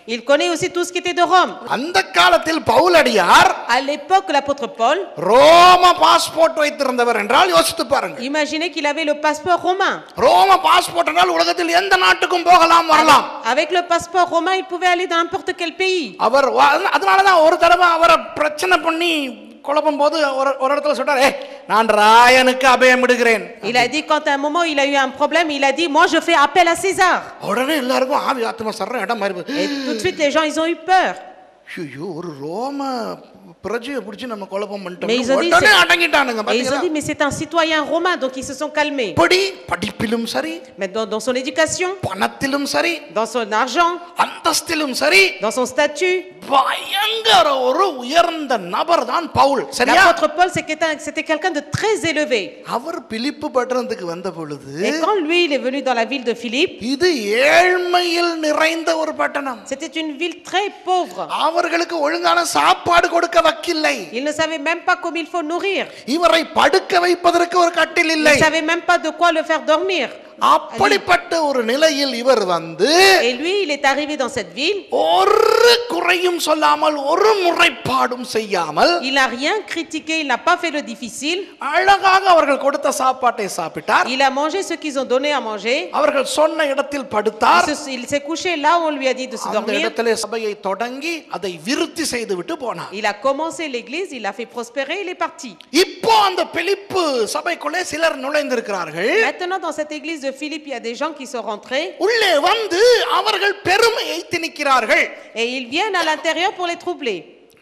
Il connaît aussi tout ce qui était de Rome. அந்த காலத்தில் பவுலடியார் À l'époque, l'apôtre Paul, ரோம பாஸ்போர்ட் வைத்திருந்தவர் என்றால் யோசித்து பாருங்க imaginez qu'il avait le passeport romain. ரோம பாஸ்போர்ட் என்றால் உலகத்தில் எந்த நாட்டுக்கும் போகலாம் வரலாம் Avec le passeport romain, il pouvait aller dans n'importe quel pays. அவர் வா- அதனாலதான் ஒரு தடவை அவரை பிரச்சனை பண்ணி குழப்பும் போது ஒரு ஒரு இடத்துல சொல்றாரு "ஏய், நான் ராயனுக்கு அபயம் விடுகிறேன் Il a dit, quand à un moment il a eu un problème, il a dit, moi je fais appel à César. உடனே எல்லாருக்கும் ஆவி ஆத்மா சர்ற இடம் மாதிரி போகுது. Et tout de suite, les gens, ils ont eu peur. ஐயோ ஒரு ரோம பிரஜையை பிடிச்சி நம்ம குழப்பம் Mais ils பண்ணிட்டோம் ont dit, உடனே c'est- அடங்கிட்டானுங்க Et ils ont பாத்தீங்களா? dit, mais c'est un citoyen romain, donc ils se sont calmés. இப்படி படிப்பிலும் சரி Mais dans, dans son éducation, பணத்திலும் சரி dans son argent, அந்தஸ்திலும் சரி dans son statut, பயங்கர ஒரு உயர்ந்த நபர் தான் பவுல் சரியா l'apôtre Paul, c'est quelqu'un- c'était quelqu'un de très élevé. அவர் பிலிப்பு பட்டணத்துக்கு வந்த பொழுது Et quand lui, il est venu dans la ville de Philippe, இது ஏழ்மையில் நிறைந்த ஒரு பட்டணம் c'était une ville très pauvre. அவர்களுக்கு ஒழுங்கான சாப்பாடு கொடுக்க வக்கில்லை Il ne savait même pas comment il faut nourrir. இவரை படுக்க வைப்பதற்கு ஒரு கட்டில் Il இல்லை ne savait même pas de quoi le faire dormir. அப்படிப்பட்ட ஒரு நிலையில் இவர் வந்து Et lui, il est arrivé dans cette ville. ஒரு குறையும் சொல்லாமல் ஒரு முறைப்பாடும் செய்யாமல் Il n'a rien critiqué, il n'a pas fait le difficile. அழகாக அவர்கள் கொடுத்த சாப்பாட்டை சாப்பிட்டார் Il a mangé ce qu'ils ont donné à manger. அவர்கள் சொன்ன இடத்தில் Il படுத்தார் se- Il s'est couché là où on lui a dit de se அந்த dormir. இடத்திலே சபையை தொடங்கி அதை விருத்தி செய்து விட்டு போனார் Il a commencé l'église, il a fait prospérer, il est parti. இப்போ அந்த பிலிப்பு சபைக்குள்ளே சிலர் நுழைந்திருக்கிறார்கள் Maintenant, dans cette église de Philippe, il y a des gens qui sont rentrés உள்ளே வந்து அவர்கள் பெருமையை திணிக்கிறார்கள் et ils viennent à l'intérieur pour les troubler.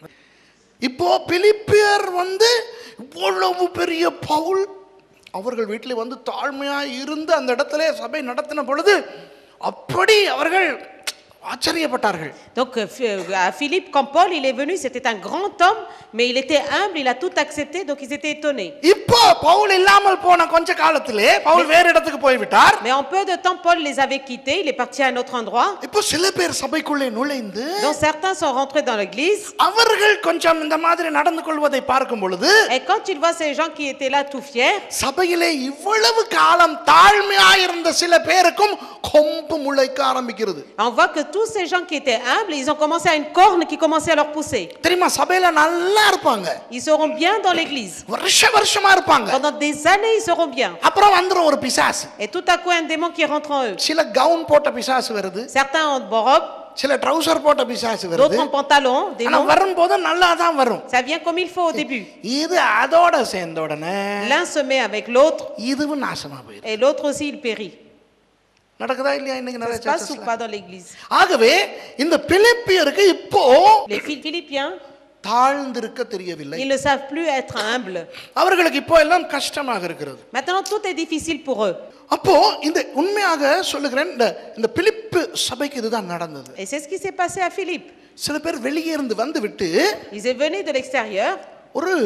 இப்போ பிலிப்பியர் வந்து இவ்வளவு பெரிய பவுல் அவர்கள் வீட்டில் வந்து தாழ்மையா இருந்து அந்த இடத்துல சபை நடத்தின பொழுது அப்படி அவர்கள் ஆச்சரியப்பட்டார்கள் Donc, euh, Ph- euh, à Philippe, quand Paul il est venu, c'était un grand homme, mais il était humble, il a tout accepté, donc ils étaient étonnés. இப்போ பவுல் இல்லாமல் போன கொஞ்ச காலத்திலே பவுல் வேறு இடத்துக்கு போய்விட்டார் Mais en peu de temps, Paul les avait quittés, il est parti à un autre endroit. இப்போ சில பேர் சபைக்குள்ளே நுழைந்து Donc certains sont rentrés dans l'église. அவர்கள் கொஞ்சம் இந்த மாதிரி நடந்து கொள்வதை பார்க்கும் பொழுது Et quand il voit ces gens qui étaient là tout fiers, சபையிலே இவ்வளவு காலம் தாழ்மையா இருந்த சில பேருக்கும் கொம்பு முளைக்க ஆரம்பிக்கிறது on voit que tous ces gens qui étaient humbles, ils ont commencé à une corne qui commençait à leur pousser. தெரியுமா சபையில நல்லா இருப்பாங்க Ils seront bien dans l'église. வருஷ வருஷமா இருப்பாங்க Pendant des années, ils seront bien. அப்புறம் வந்துரும் ஒரு பிசாசு Et tout à coup, un démon qui rentre en eux. சில கவுன் போட்ட பிசாசு வருது Certains ont de robe, சில ட்ரவுசர் போட்ட பிசாசு வருது d'autres en pantalon, ஆனா démon. வரும்போது நல்லா தான் வரும் Ça vient comme il faut au début. இது அதோட சேர்ந்த உடனே L'un se met avec l'autre இதுவும் நாசமா போயிடும் et l'autre aussi il périt. நடக்குதா இல்லையா இன்னைக்கு Ça நிறைய se passe ou churchesல? pas dans l'église ஆகவே இந்த பிலிப்பியருக்கு இப்போ Les Phil- Philippiens, தாழ்ந்திருக்க தெரியவில்லை ils ne savent plus être humbles. அவர்களுக்கு இப்போ எல்லாம் கஷ்டமாக இருக்கிறது Maintenant, tout est difficile pour eux. அப்போ இந்த உண்மையாக சொல்லுகிறேன் இந்த இந்த பிலிப்பு சபைக்கு இதுதான் நடந்தது Et c'est ce qui s'est passé à Philippe. சில பேர் வெளியே இருந்து வந்து விட்டு Ils est venus de l'extérieur, ஒரு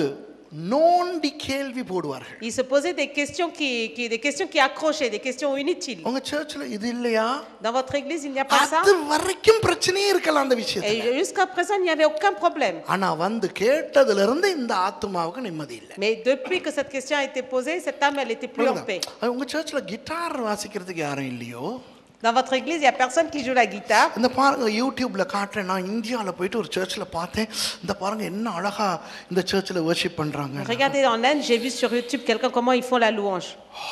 நோண்டி கேள்வி போடுவார்கள் ils se posaient des questions qui, qui- des questions qui accrochaient, des questions inutiles. உங்க சர்ச்சில் இது இல்லையா Dans votre église, il n'y a pas ça. அது வரைக்கும் பிரச்சனையே இருக்கலாம் அந்த விஷயத்துல Et jusqu'à présent, il n'y avait aucun problème. ஆனா வந்து கேட்டதுல இருந்து இந்த ஆத்மாவுக்கு நிம்மதி இல்லை Mais depuis que cette question a été posée, cette âme, elle était plus en paix. அது உங்க சர்ச்சில் கிட்டார் வாசிக்கிறதுக்கு யாரும் இல்லையோ Dans votre église, il n'y a personne qui joue la guitare. இந்த பாருங்க யூடியூப்ல காட்டுறேன் நான் இந்தியாவில் போயிட்டு ஒரு சர்ச்சில் பார்த்தேன் இந்த பாருங்க என்ன அழகா இந்த சர்ச்சில் வர்ஷிப் பண்றாங்க Regardez en Inde, j'ai vu sur YouTube quelqu'un comment ils font la louange.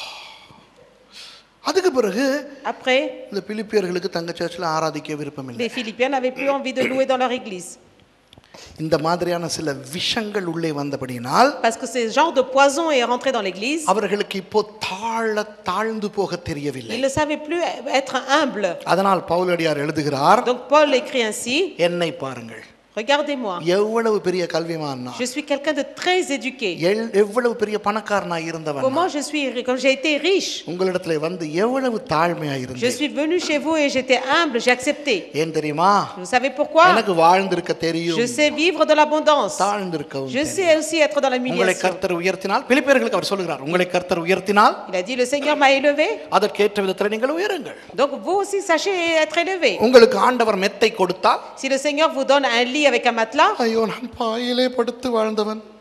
அதுக்கு பிறகு Après, இந்த பிலிப்பியர்களுக்கு தங்க சர்ச்சில் ஆராதிக்க விருப்பம் இல்லை les Philippiens n'avaient plus envie de louer dans leur église. இந்த மாதிரியான சில விஷங்கள் உள்ளே வந்தபடியினால் Parce que ce genre de poison est rentré dans l'église. அவர்களுக்கு இப்போ தாழ தாழ்ந்து போக தெரியவில்லை Ils ne savaient plus être humbles. அதனால் பவுலடியார் எழுதுகிறார் Donc Paul écrit ainsi, என்னை பாருங்கள் regardez-moi, எவ்வளவு பெரிய கல்விமான் நான். je suis quelqu'un de très éduqué. L- எவ்வளவு பெரிய பணக்காரனா இருந்தவன் நான். Comment je suis, comme j'ai été riche, உங்களிடத்துல வந்து எவ்வளவு தாழ்மையா je இருந்தேன் suis venu chez vous et j'étais humble, j'ai accepté. ஏன் தெரியுமா Vous savez pourquoi எனக்கு வாழ்ந்திருக்க தெரியும் Je sais vivre de l'abondance. தாழ்ந்திருக்கவும் Je தெரியும். sais aussi être dans la உங்களை humiliation. கர்த்தர் உயர்த்தினால் பிலிப்பியர்களுக்கு அவர் சொல்லுகிறார் உங்களை கர்த்தர் உயர்த்தினால் Il a dit, le Seigneur m'a élevé, அதற்கேற்ற விதத்தில் நீங்கள் உயருங்கள் donc vous aussi sachez être élevé. உங்களுக்கு ஆண்டவர் மெத்தை கொடுத்தால் Si le Seigneur vous donne un lit avec un matelas, ஐயோ நான் பாயிலே படுத்து வாழ்ந்தவன்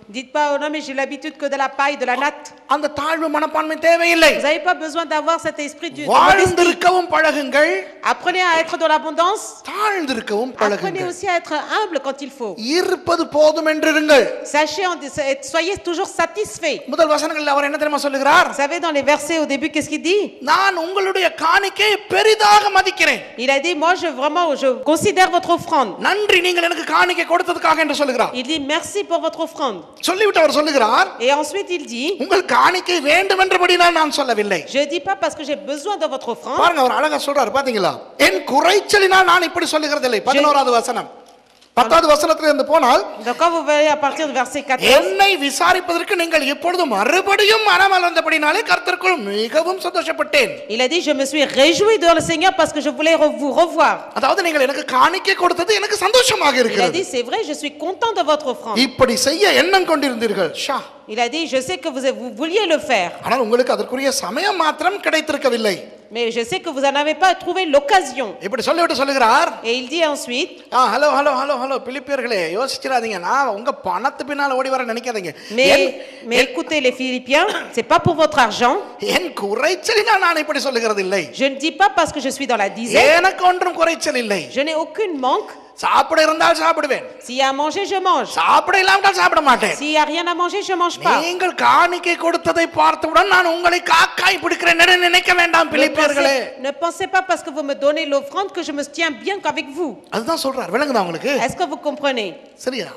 Dites pas, oh non, mais j'ai l'habitude que de la paille, de la natte. அந்த தாழ்வு மனப்பான்மை தேவையில்லை Vous n'avez pas besoin d'avoir cet esprit du, de modestie. வாழ்ந்திருக்கவும் பழகுங்கள் Apprenez à être dans l'abondance. தாழ்ந்திருக்கவும் Apprenez பழகுங்கள் aussi à être humble quand il faut. இருப்பது போதும் என்றிருங்கள் Sachez, en- soyez toujours satisfaits. முதல் வசனங்களில் அவர் என்ன தெரியுமா சொல்லுகிறார் Vous savez, dans les versets au début, qu'est-ce qu'il dit நான் உங்களுடைய காணிக்கை பெரிதாக மதிக்கிறேன் Il a dit, moi, je vraiment, je considère votre offrande. நன்றி நீங்கள் எனக்கு காணிக்கை கொடுத்ததுக்காக என்று சொல்லுகிறார் Il dit, merci pour votre offrande. சொல்லிவிட்டு அவர் சொல்லுகிறார் Et ensuite, il dit, உங்கள் காணிக்கை வேண்டும் என்றபடினால் நான் சொல்லவில்லை je dis pas parce que j'ai besoin de votre offrande. பாருங்க அவர் அழகா சொல்றாரு பாத்தீங்களா என் குறைச்சலினால் நான் இப்படி சொல்லுகிறதில்லை பதினோராவது வசனம் பத்தாவது வசனத்துல இருந்து போனால் Donc, quand vous voyez à partir du verset 14, என்னை விசாரிப்பதற்கு நீங்கள் எப்பொழுது மறுபடியும் மனமலர்ந்தபடினாலே கர்த்தருக்குள் மிகவும் சந்தோஷப்பட்டேன் il a dit, je me suis réjoui dans le Seigneur parce que je voulais re- vous revoir. அதாவது நீங்கள் எனக்கு காணிக்கை கொடுத்தது எனக்கு சந்தோஷமாக Il a இருக்கிறது dit, c'est vrai, je suis content de votre offrande. இப்படி செய்ய எண்ணம் கொண்டிருந்தீர்கள் Shah Il a dit, je sais que vous, vous vouliez le faire, ஆனால் உங்களுக்கு அதற்குரிய சமயம் மாத்திரம் கிடைத்திருக்கவில்லை mais je sais que vous n'en avez pas trouvé l'occasion. இப்படி சொல்லிவிட்டு சொல்லுகிறார் Et il dit ensuite, ஆ ஹலோ ஹலோ ஹலோ ஹலோ பிலிப்பியர்களே யோசிச்சிடாதீங்க நான் உங்க பணத்து பின்னால் ஓடி வர நினைக்காதீங்க mais, என்- mais écoutez les Philippiens, c'est pas pour votre argent. என் குறைச்சலினால் நான் இப்படி சொல்லுகிறது இல்லை Je ne dis pas parce que je suis dans la dizaine. எனக்கு ஒன்றும் குறைச்சல் இல்லை Je n'ai aucune manque. சாப்பிட இருந்தால் சாப்பிடுவேன் S'il y a à manger, je mange. சாப்பிட இல்லாவிட்டால் சாப்பிட மாட்டேன் S'il y a rien à manger, je mange pas. நீங்கள் காணிக்கை கொடுத்ததை பார்த்தவுடன் நான் உங்களை காக்காய் பிடிக்கிறேன் என்று நினைக்க வேண்டாம் Ne பிலிப்பியர்களே pensez, ne pensez pas parce que vous me donnez l'offrande que je me tiens bien qu'avec vous. அதுதான் சொல்றார் விளங்குதா உங்களுக்கு Est-ce que vous comprenez சரியா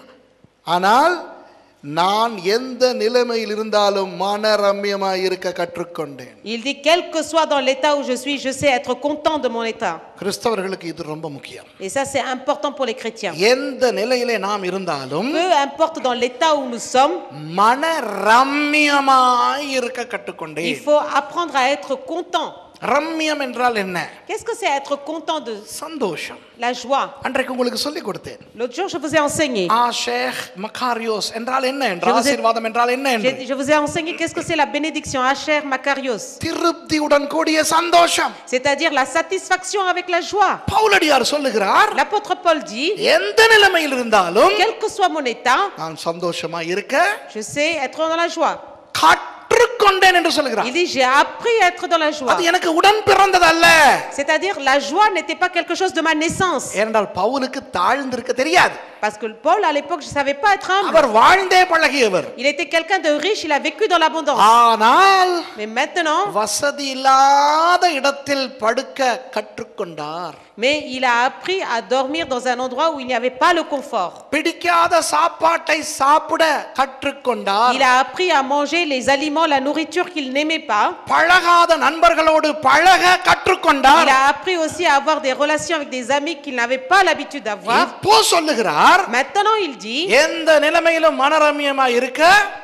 ஆனால் நான் எந்த நிலைமையில் இருந்தாலும் மனரம்யமாய் இருக்க கற்றுக்கொண்டேன் Il dit, quel que soit dans l'état où je suis, je sais être content de mon état. கிறிஸ்தவர்களுக்கு இது ரொம்ப முக்கியம் Et ça, c'est important pour les chrétiens. எந்த நிலையிலே நாம் இருந்தாலும் Peu importe dans l'état où nous sommes, மனரம்யமாய் இருக்க கற்றுக்கொண்டேன் il faut apprendre à être content. ரம்யம் என்றால் என்ன Qu'est-ce que c'est être content de சந்தோஷம் la joie அன்றைக்கு உங்களுக்கு சொல்லிக் கொடுத்தேன் L'autre jour, je vous ai enseigné. ஆஷேக் மக்காரியோஸ் என்றால் என்ன என்று Je vous ai- ஆசீர்வாதம் என்றால் என்ன என்று J'ai- Je vous ai enseigné qu'est-ce que c'est la bénédiction, Asher Makarios. திருப்தியுடன் கூடிய சந்தோஷம் C'est-à-dire la satisfaction avec la joie. பவுலடியார் சொல்லுகிறார் L'apôtre Paul dit, எந்த நிலைமையில் இருந்தாலும் quel que soit mon état, நான் சந்தோஷமா இருக்க je sais être dans la joie. கற்றுக்கொண்டேன் என்று சொல்லுகிறார் Il dit, j'ai appris à être dans la joie. அது எனக்கு உடன் பிறந்ததல்ல C'est-à-dire la joie n'était pas quelque chose de ma naissance. ஏனென்றால் பவுலுக்கு தாழ்ந்திருக்க தெரியாது Parce que Paul, à l'époque, je ne savais pas être humble. அவர் வாழ்ந்தே பழகியவர் Il était quelqu'un de riche, il a vécu dans l'abondance. ஆனால் Mais maintenant, வசதி இல்லாத இடத்தில் படுக்க கற்றுக்கொண்டார் mais il a appris à dormir dans un endroit où il n'y avait pas le confort. பிடிக்காத சாப்பாட்டை சாப்பிட கற்றுக்கொண்டார் Il a appris à manger les aliments, la nourriture qu'il n'aimait pas. பழகாத நண்பர்களோடு பழக Il கற்றுக்கொண்டார் a appris aussi à avoir des relations avec des amis qu'il n'avait pas l'habitude d'avoir. இப்போ சொல்லுகிறார் Maintenant, il dit, எந்த நிலைமையிலும் மனரம்யமா இருக்க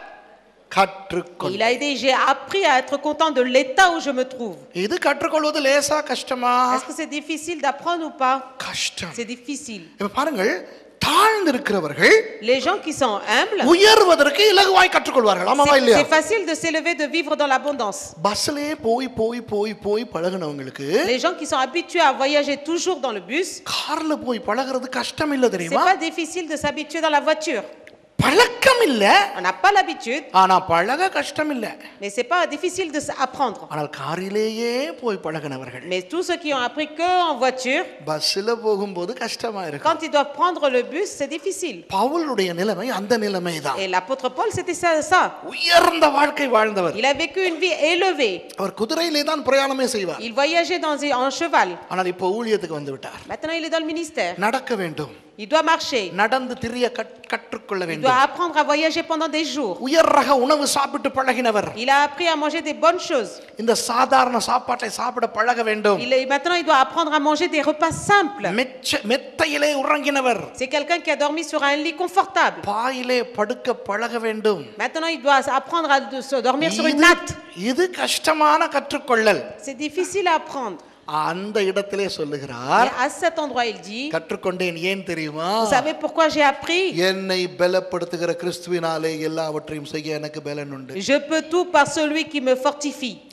கற்றுக்கொண்டார் il a dit, j'ai appris à être content de l'état où je me trouve. இது கற்றுக்கொள்வது லேசா கஷ்டமா Est-ce que c'est difficile d'apprendre ou pas கஷ்டம் C'est difficile. இப்ப பாருங்கள் தாழ்ந்திருக்கிறவர்கள் Les gens qui sont humbles, உயர்வதற்கு இலகுவாய் கற்றுக்கொள்வார்கள் ஆமாவா c'est இல்லையா c'est facile de s'élever, de vivre dans l'abondance. பஸ்லயே போய் போய் போய் போய் பழகுனவங்களுக்கு Les gens qui sont habitués à voyager toujours dans le bus, கார்ல போய் பழகுறது கஷ்டம் இல்ல c'est தெரியுமா pas difficile de s'habituer dans la voiture. பழக்கம் இல்ல On n'a pas l'habitude, ஆனா பழக கஷ்டம் இல்ல mais c'est pas difficile de s'apprendre. ஆனால் காரிலேயே போய் பழகினவர்கள் Mais tous ceux qui ont appris que en voiture, பஸ்ல போகும்போது கஷ்டமா இருக்கும் quand ils doivent prendre le bus, c'est difficile. பவுலுடைய நிலைமை அந்த நிலைமை தான் Et l'apôtre Paul, c'était ça, ça. உயர்ந்த வாழ்க்கை வாழ்ந்தவர் Il a vécu une vie élevée. அவர் குதிரையிலே தான் பிரயாணமே செய்வார் Il voyageait dans, en cheval. ஆனால் இப்போ ஊழியத்துக்கு வந்து விட்டார் Maintenant, il est dans le ministère. நடக்க வேண்டும் Il doit marcher. நடந்து திரிய கற்- கற்றுக்கொள்ள Il வேண்டும் doit apprendre à voyager pendant des jours. உயர் ரக உணவு சாப்பிட்டு பழகினவர் Il a appris à manger des bonnes choses. இந்த சாதாரண சாப்பாட்டை சாப்பிட பழக வேண்டும் Il est- maintenant, il doit apprendre à manger des repas simples. மெச்ச மெத்தையிலே உறங்கினவர் C'est quelqu'un qui a dormi sur un lit confortable. பாயிலே படுக்க பழக வேண்டும் Maintenant, il doit apprendre à de- se dormir sur une இது- natte. இது கஷ்டமான கற்றுக்கொள்ளல் C'est difficile à apprendre. அந்த இடத்திலே சொல்லுகிறார் Et à cet endroit, il dit, கற்றுக்கொண்டேன் ஏன் தெரியுமா vous savez pourquoi j'ai appris என்னை பலப்படுத்துகிற கிறிஸ்துவினாலே எல்லாவற்றையும் செய்ய எனக்கு பலன் உண்டு Je peux tout par celui qui me fortifie.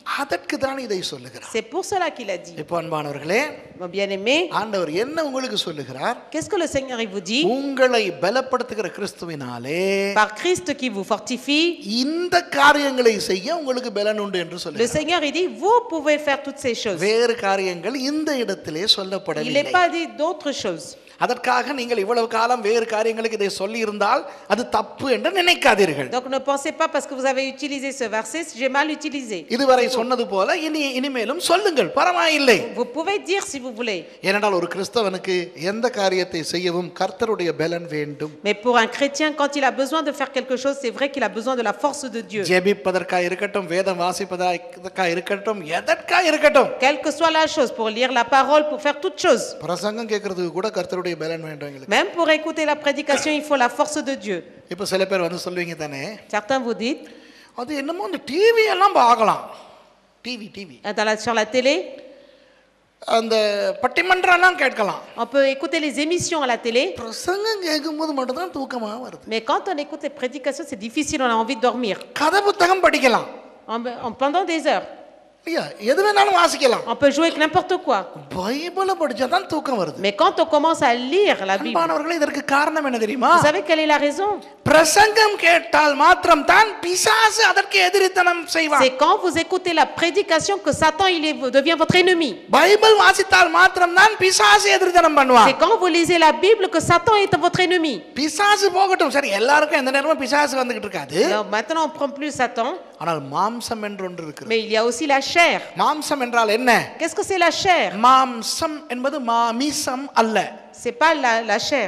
அதற்கு தான் இதை சொல்லுகிறார் C'est pour cela qu'il a dit. இப்போ அன்பானவர்களே Mon bien-aimé, ஆண்டவர் என்ன உங்களுக்கு சொல்லுகிறார் qu'est-ce que le Seigneur il vous dit உங்களை பலப்படுத்துகிற கிறிஸ்துவினாலே Par Christ qui vous fortifie, இந்த காரியங்களை செய்ய உங்களுக்கு பலன் உண்டு என்று le சொல்லுகிறார் Seigneur il dit, vous pouvez faire toutes ces choses. வேறு காரியங்கள் இந்த இடத்திலே Il சொல்லப்படவில்லை n'est pas dit d'autres choses. அதற்காக நீங்கள் இவ்வளவு காலம் வேறு காரியங்களுக்கு இதை சொல்லி இருந்தால் அது தப்பு என்று நினைக்காதீர்கள் Donc ne pensez pas parce que vous avez utilisé ce verset, j'ai mal utilisé. இதுவரை சொன்னது போல இனி இனிமேலும் சொல்லுங்கள் பரவாயில்லை Vous pouvez dire si vous voulez. ஏனென்றால் ஒரு கிறிஸ்தவனுக்கு எந்த காரியத்தை செய்யவும் கர்த்தருடைய பலன் வேண்டும் Mais pour un chrétien, quand il a besoin de faire quelque chose, c'est vrai qu'il a besoin de la force de Dieu. ஜெபிப்பதற்காக இருக்கட்டும் வேதம் வாசிப்பதற்காக இருக்கட்டும் எதற்காக இருக்கட்டும் Quelle que soit la chose, pour lire la parole, pour faire toute chose. பிரசங்கம் கேட்கறதுக்கு கூட கர்த்தருடைய பலன் வேண்டும் எங்களுக்கு Même pour écouter la prédication, il faut la force de Dieu. இப்போ சில பேர் வந்து சொல்லுவீங்க தானே Certains vous dites, அது என்னமோ இந்த டிவி எல்லாம் பார்க்கலாம் TV TV euh, dans la- sur la télé, அந்த பட்டிமன்றம்லாம் கேட்கலாம் on peut écouter les émissions à la télé, பிரசங்கம் கேட்கும்போது மட்டும்தான் தூக்கமா வருது mais quand on écoute les prédications, c'est difficile, on a envie de dormir. கதை புத்தகம் படிக்கலாம் En- en- pendant des heures, ஐயா எது வேணாலும் வாசிக்கலாம் on peut jouer avec n'importe quoi. பைபிளை படிச்சா தான் தூக்கம் வருது Mais quand on commence à lire la Bible, அன்பானவர்களே இதற்கு காரணம் என்ன தெரியுமா vous savez quelle est la raison பிரசங்கம் கேட்டால் மாத்திரம் தான் பிசாசு அதற்கு எதிரித்தனம் செய்வான் C'est quand vous écoutez la prédication que Satan il est- devient votre ennemi. Bible வாசித்தால் மாத்திரம் தான் பிசாசு எதிரித்தனம் பண்ணுவான் C'est quand vous lisez la Bible que Satan est votre ennemi. பிசாசு போகட்டும் சரி எல்லாருக்கும் எந்த நேரமும் பிசாசு வந்துகிட்டு இருக்காது Alors maintenant on prend plus Satan, ஆனால் மாம்சம் என்று ஒன்று இருக்கு mais il y a aussi la chair. மாம்சம் என்றால் என்ன Qu'est-ce que c'est la chair மாம்சம் என்பது மாமிசம் அல்ல C'est pas la, la chair.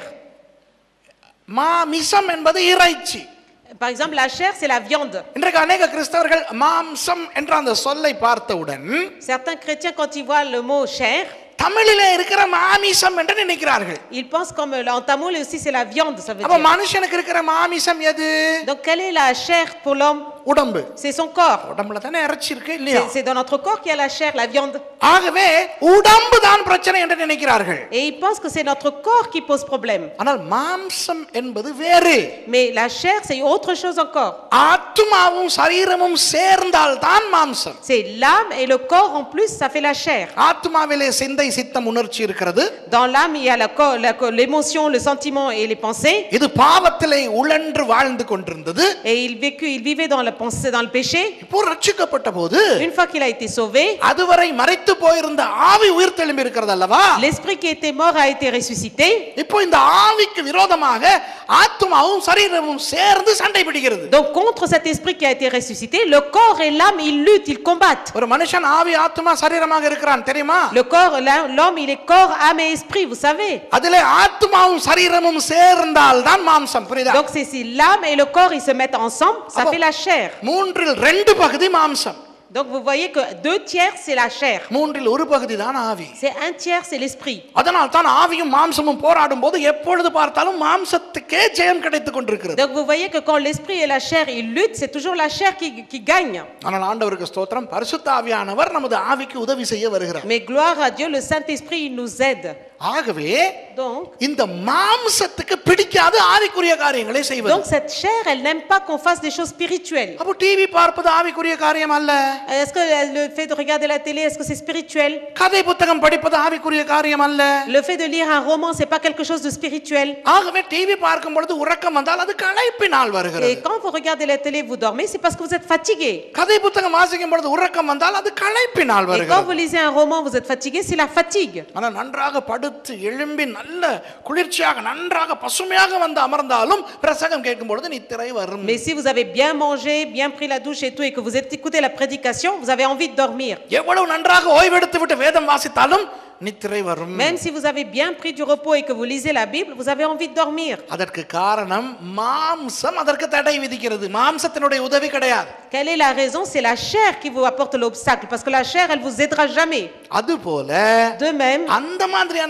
மாமிசம் என்பது இறைச்சி Par exemple, la chair, c'est la viande. இன்றைக்கு அநேக கிறிஸ்தவர்கள் மாம்சம் என்ற அந்த சொல்லை பார்த்தவுடன் Certains chrétiens, quand ils voient le mot chair, தமிழிலே இருக்கிற மாமிசம் என்று நினைக்கிறார்கள் ils pensent comme euh, en tamoul aussi c'est la viande, ça veut அப்ப dire. மனுஷனுக்கு இருக்கிற மாமிசம் எது Donc quelle est la chair pour l'homme உடம்பு C'est son corps. உடம்புல தானே இறைச்சி இருக்கு இல்லையா C'est c'est dans notre corps qu'il y a la chair, la viande. ஆகவே உடம்பு தான் பிரச்சனை என்று நினைக்கிறார்கள் Et ils pensent que c'est notre corps qui pose problème. ஆனால் மாம்சம் என்பது வேறு Mais la chair, c'est autre chose encore. ஆத்துமாவும் சரீரமும் சேர்ந்தால் தான் மாம்சம் C'est l'âme et le corps en plus, ça fait la chair. ஆத்மாவிலே சிந்தை சித்தம் உணர்ச்சி இருக்கிறது Dans l'âme, il y a la co- la co- l'émotion, le sentiment et les pensées. இது பாவத்திலே உழன்று வாழ்ந்து கொண்டிருந்தது Et il, vécut, il vivait dans la pensée, dans le péché. இப்போ ரட்சிக்கப்பட்ட போது Une fois qu'il a été sauvé, அதுவரை மறைத்து போயிருந்த ஆவி உயிர் தெளிம்பி இருக்கிறது அல்லவா l'esprit qui était mort a été ressuscité. இப்போ இந்த ஆவிக்கு விரோதமாக ஆத்மாவும் சரீரமும் சேர்ந்து சண்டை பிடிக்கிறது Donc contre cet esprit qui a été ressuscité, le corps et l'âme, ils luttent, ils combattent. ஒரு மனுஷன் ஆவி ஆத்மா சரீரமாக இருக்கிறான் தெரியுமா Le corps, l'âme, l'homme, il est corps, âme et esprit, vous savez. அதிலே ஆத்மாவும் சரீரமும் சேர்ந்தால் தான் மாம்சம் புரியுதா Donc c'est si l'âme et le corps, ils se mettent ensemble, ça Ah bon fait la chair. மூன்றில் ரெண்டு பகுதி மாம்சம் Donc vous voyez que deux tiers, c'est la chair. மூன்றில் ஒரு பகுதி தான் ஆவி C'est un tiers, c'est l'esprit. அதனால் தான் ஆவியும் மாம்சமும் போராடும் போது எப்பொழுது பார்த்தாலும் மாம்சத்துக்கே ஜெயம் கிடைத்துக் கொண்டிருக்கிறது Donc vous voyez que quand l'esprit et la chair, ils luttent, c'est toujours la chair qui, qui gagne. ஆனால் ஆண்டவருக்கு ஸ்தோத்திரம் பரிசுத்த ஆவியானவர் நமது ஆவிக்கு உதவி செய்ய வருகிறார் Mais gloire à Dieu, le Saint-Esprit, il nous aide. ஆகவே Donc, இந்த மாம்சத்துக்கு பிடிக்காது ஆவிக்குரிய காரியங்களை செய்வது donc cette chair, elle n'aime pas qu'on fasse des choses spirituelles. அப்போ டிவி பார்ப்பது ஆவிக்குரிய காரியம் அல்ல Est-ce que le fait de regarder la télé, est-ce que c'est spirituel கதை புத்தகம் படிப்பது ஆவிக்குரிய காரியம் அல்ல Le fait de lire un roman, c'est pas quelque chose de spirituel. ஆகவே டிவி பார்க்கும் பொழுது உறக்கம் வந்தால் அது களைப்பினால் வருகிறது Et quand vous regardez la télé, vous dormez, c'est parce que vous êtes fatigué. கதை புத்தகம் வாசிக்கும் பொழுது உறக்கம் வந்தால் அது களைப்பினால் Et quand வருகிறது vous lisez un roman, vous êtes fatigué, c'est la fatigue. ஆனா நன்றாக படுத்து எழும்பி நல்ல குளிர்ச்சியாக நன்றாக பசுமையாக வந்து அமர்ந்தாலும் பிரசங்கம் கேட்கும் பொழுது நித்திரை வரும் Mais si vous avez bien mangé, bien pris la douche et tout, et que vous êtes écouté la prédication, vous avez envie de dormir. எவ்வளவு நன்றாக ஓய்வெடுத்து விட்டு வேதம் வாசித்தாலும் நித்திரை வரும் Même si vous avez bien pris du repos et que vous lisez la Bible, vous avez envie de dormir. அதற்கு காரணம் மாம்சம் அதற்கு தடை விதிக்கிறது மாம்சத்தினுடைய உதவி கிடையாது Quelle est la raison C'est la chair qui vous apporte l'obstacle, parce que la chair, elle vous aidera jamais. அதுபோல De même, அந்த மாதிரியான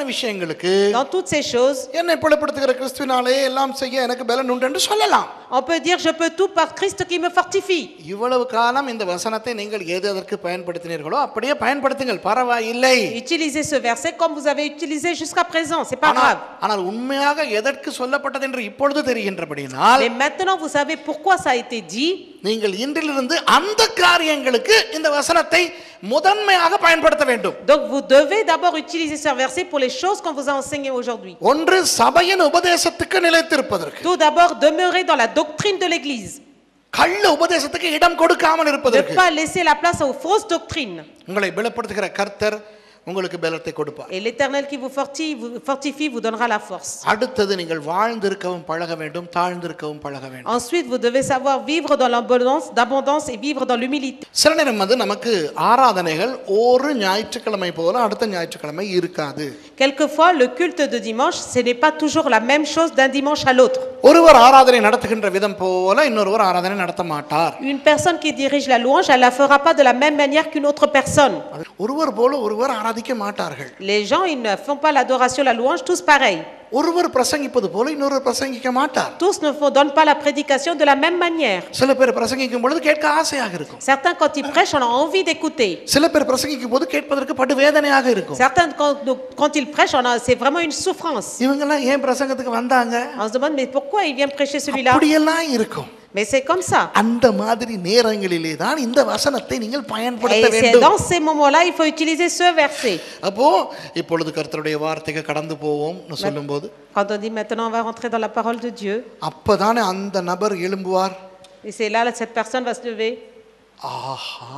விஷயங்களுக்கு Dans toutes ces choses, என்னை புலப்படுத்துகிற கிறிஸ்துவினாலே எல்லாம் செய்ய எனக்கு பலன் உண்டு என்று சொல்லலாம் on peut dire je peux tout par Christ qui me fortifie. இவ்வளவு காலம் இந்த வசனத்தை நீங்கள் எது அதற்கு பயன்படுத்தினீர்களோ அப்படியே பயன்படுத்துங்கள் பரவாயில்லை Utilisez ce verset comme vous avez utilisé jusqu'à présent, c'est pas ஆனால் grave. ஆனால் உண்மையாக எதற்கு சொல்லப்பட்டது என்று இப்பொழுது தெரிகின்றபடியினால் Mais maintenant vous savez pourquoi ça a été dit. நீங்கள் இன்றிலிருந்து அந்த காரியங்களுக்கு இந்த வசனத்தை முதன்மையாக பயன்படுத்த வேண்டும் Donc vous devez d'abord utiliser ce verset pour les choses qu'on vous a enseignées aujourd'hui. ஒன்று சபையின் உபதேசத்துக்கு நிலைத்திருப்பதற்கு Tout d'abord, demeurer dans la doctrine de l'Église. கள்ள உபதேசத்துக்கு இடம் கொடுக்காமல் Ne இருப்பதற்கு pas laisser la place aux fausses doctrines. உங்களை பலப்படுத்துகிற கர்த்தர் உங்களுக்கு பலத்தை கொடுப்பார் Et l'Éternel qui vous fortifie, vous fortifie vous donnera la force. அடுத்தது நீங்கள் வாழ்ந்திருக்கவும் பழக வேண்டும் தாழ்ந்திருக்கவும் பழக வேண்டும் Ensuite, vous devez savoir vivre dans l'abondance, d'abondance et vivre dans l'humilité. சில நேரம் வந்து நமக்கு ஆராதனைகள் ஒரு ஞாயிற்றுக்கிழமை போல அடுத்த ஞாயிற்றுக்கிழமை இருக்காது Quelquefois, le culte de dimanche, ce n'est pas toujours la même chose d'un dimanche à l'autre. ஒருவர் ஆராதனை நடத்துகின்ற விதம் போல இன்னொருவர் ஆராதனை நடத்த மாட்டார் Une personne qui dirige la louange, elle ne la fera pas de la même manière qu'une autre personne. அது ஒருவர் போல ஒருவர் ஆராதிக்க மாட்டார்கள் Les gens, ils ne font pas l'adoration, la louange, tous pareil. ஒருவர் பிரசங்கிப்பது போல இன்னொருவர் பிரசங்கிக்க மாட்டார் Tous ne font- donnent pas la prédication de la même manière. சில பேர் பிரசங்கிக்கும் பொழுது கேட்க ஆசையாக இருக்கும் Certains, quand ils prêchent, on a envie d'écouter. சில பேர் பிரசங்கிக்கும் போது கேட்பதற்கு படு வேதனையாக இருக்கும் Certains, quand, donc, quand ils prêchent, on a- c'est vraiment une souffrance. இவங்கெல்லாம் ஏன் பிரசங்கத்துக்கு vந்தாங்க On se demande, mais pourquoi il vient prêcher celui-là அப்படியெல்லாம் இருக்கும் Mais c'est comme ça. அந்த மாதிரி நேரங்களிலே தான் இந்த வசனத்தை நீங்கள் பயன்படுத்த Et c'est வேண்டும் dans ces moments-là, il faut utiliser ce verset. அப்போ இப்பொழுது கர்த்தருடைய வார்த்தைக்கு கடந்து போவோம்னு சொல்லும்போது Quand on dit maintenant on va rentrer dans la parole de Dieu, அப்பதானே அந்த நபர் எழும்புவார் et c'est là, là, cette personne va se lever. ஆஹா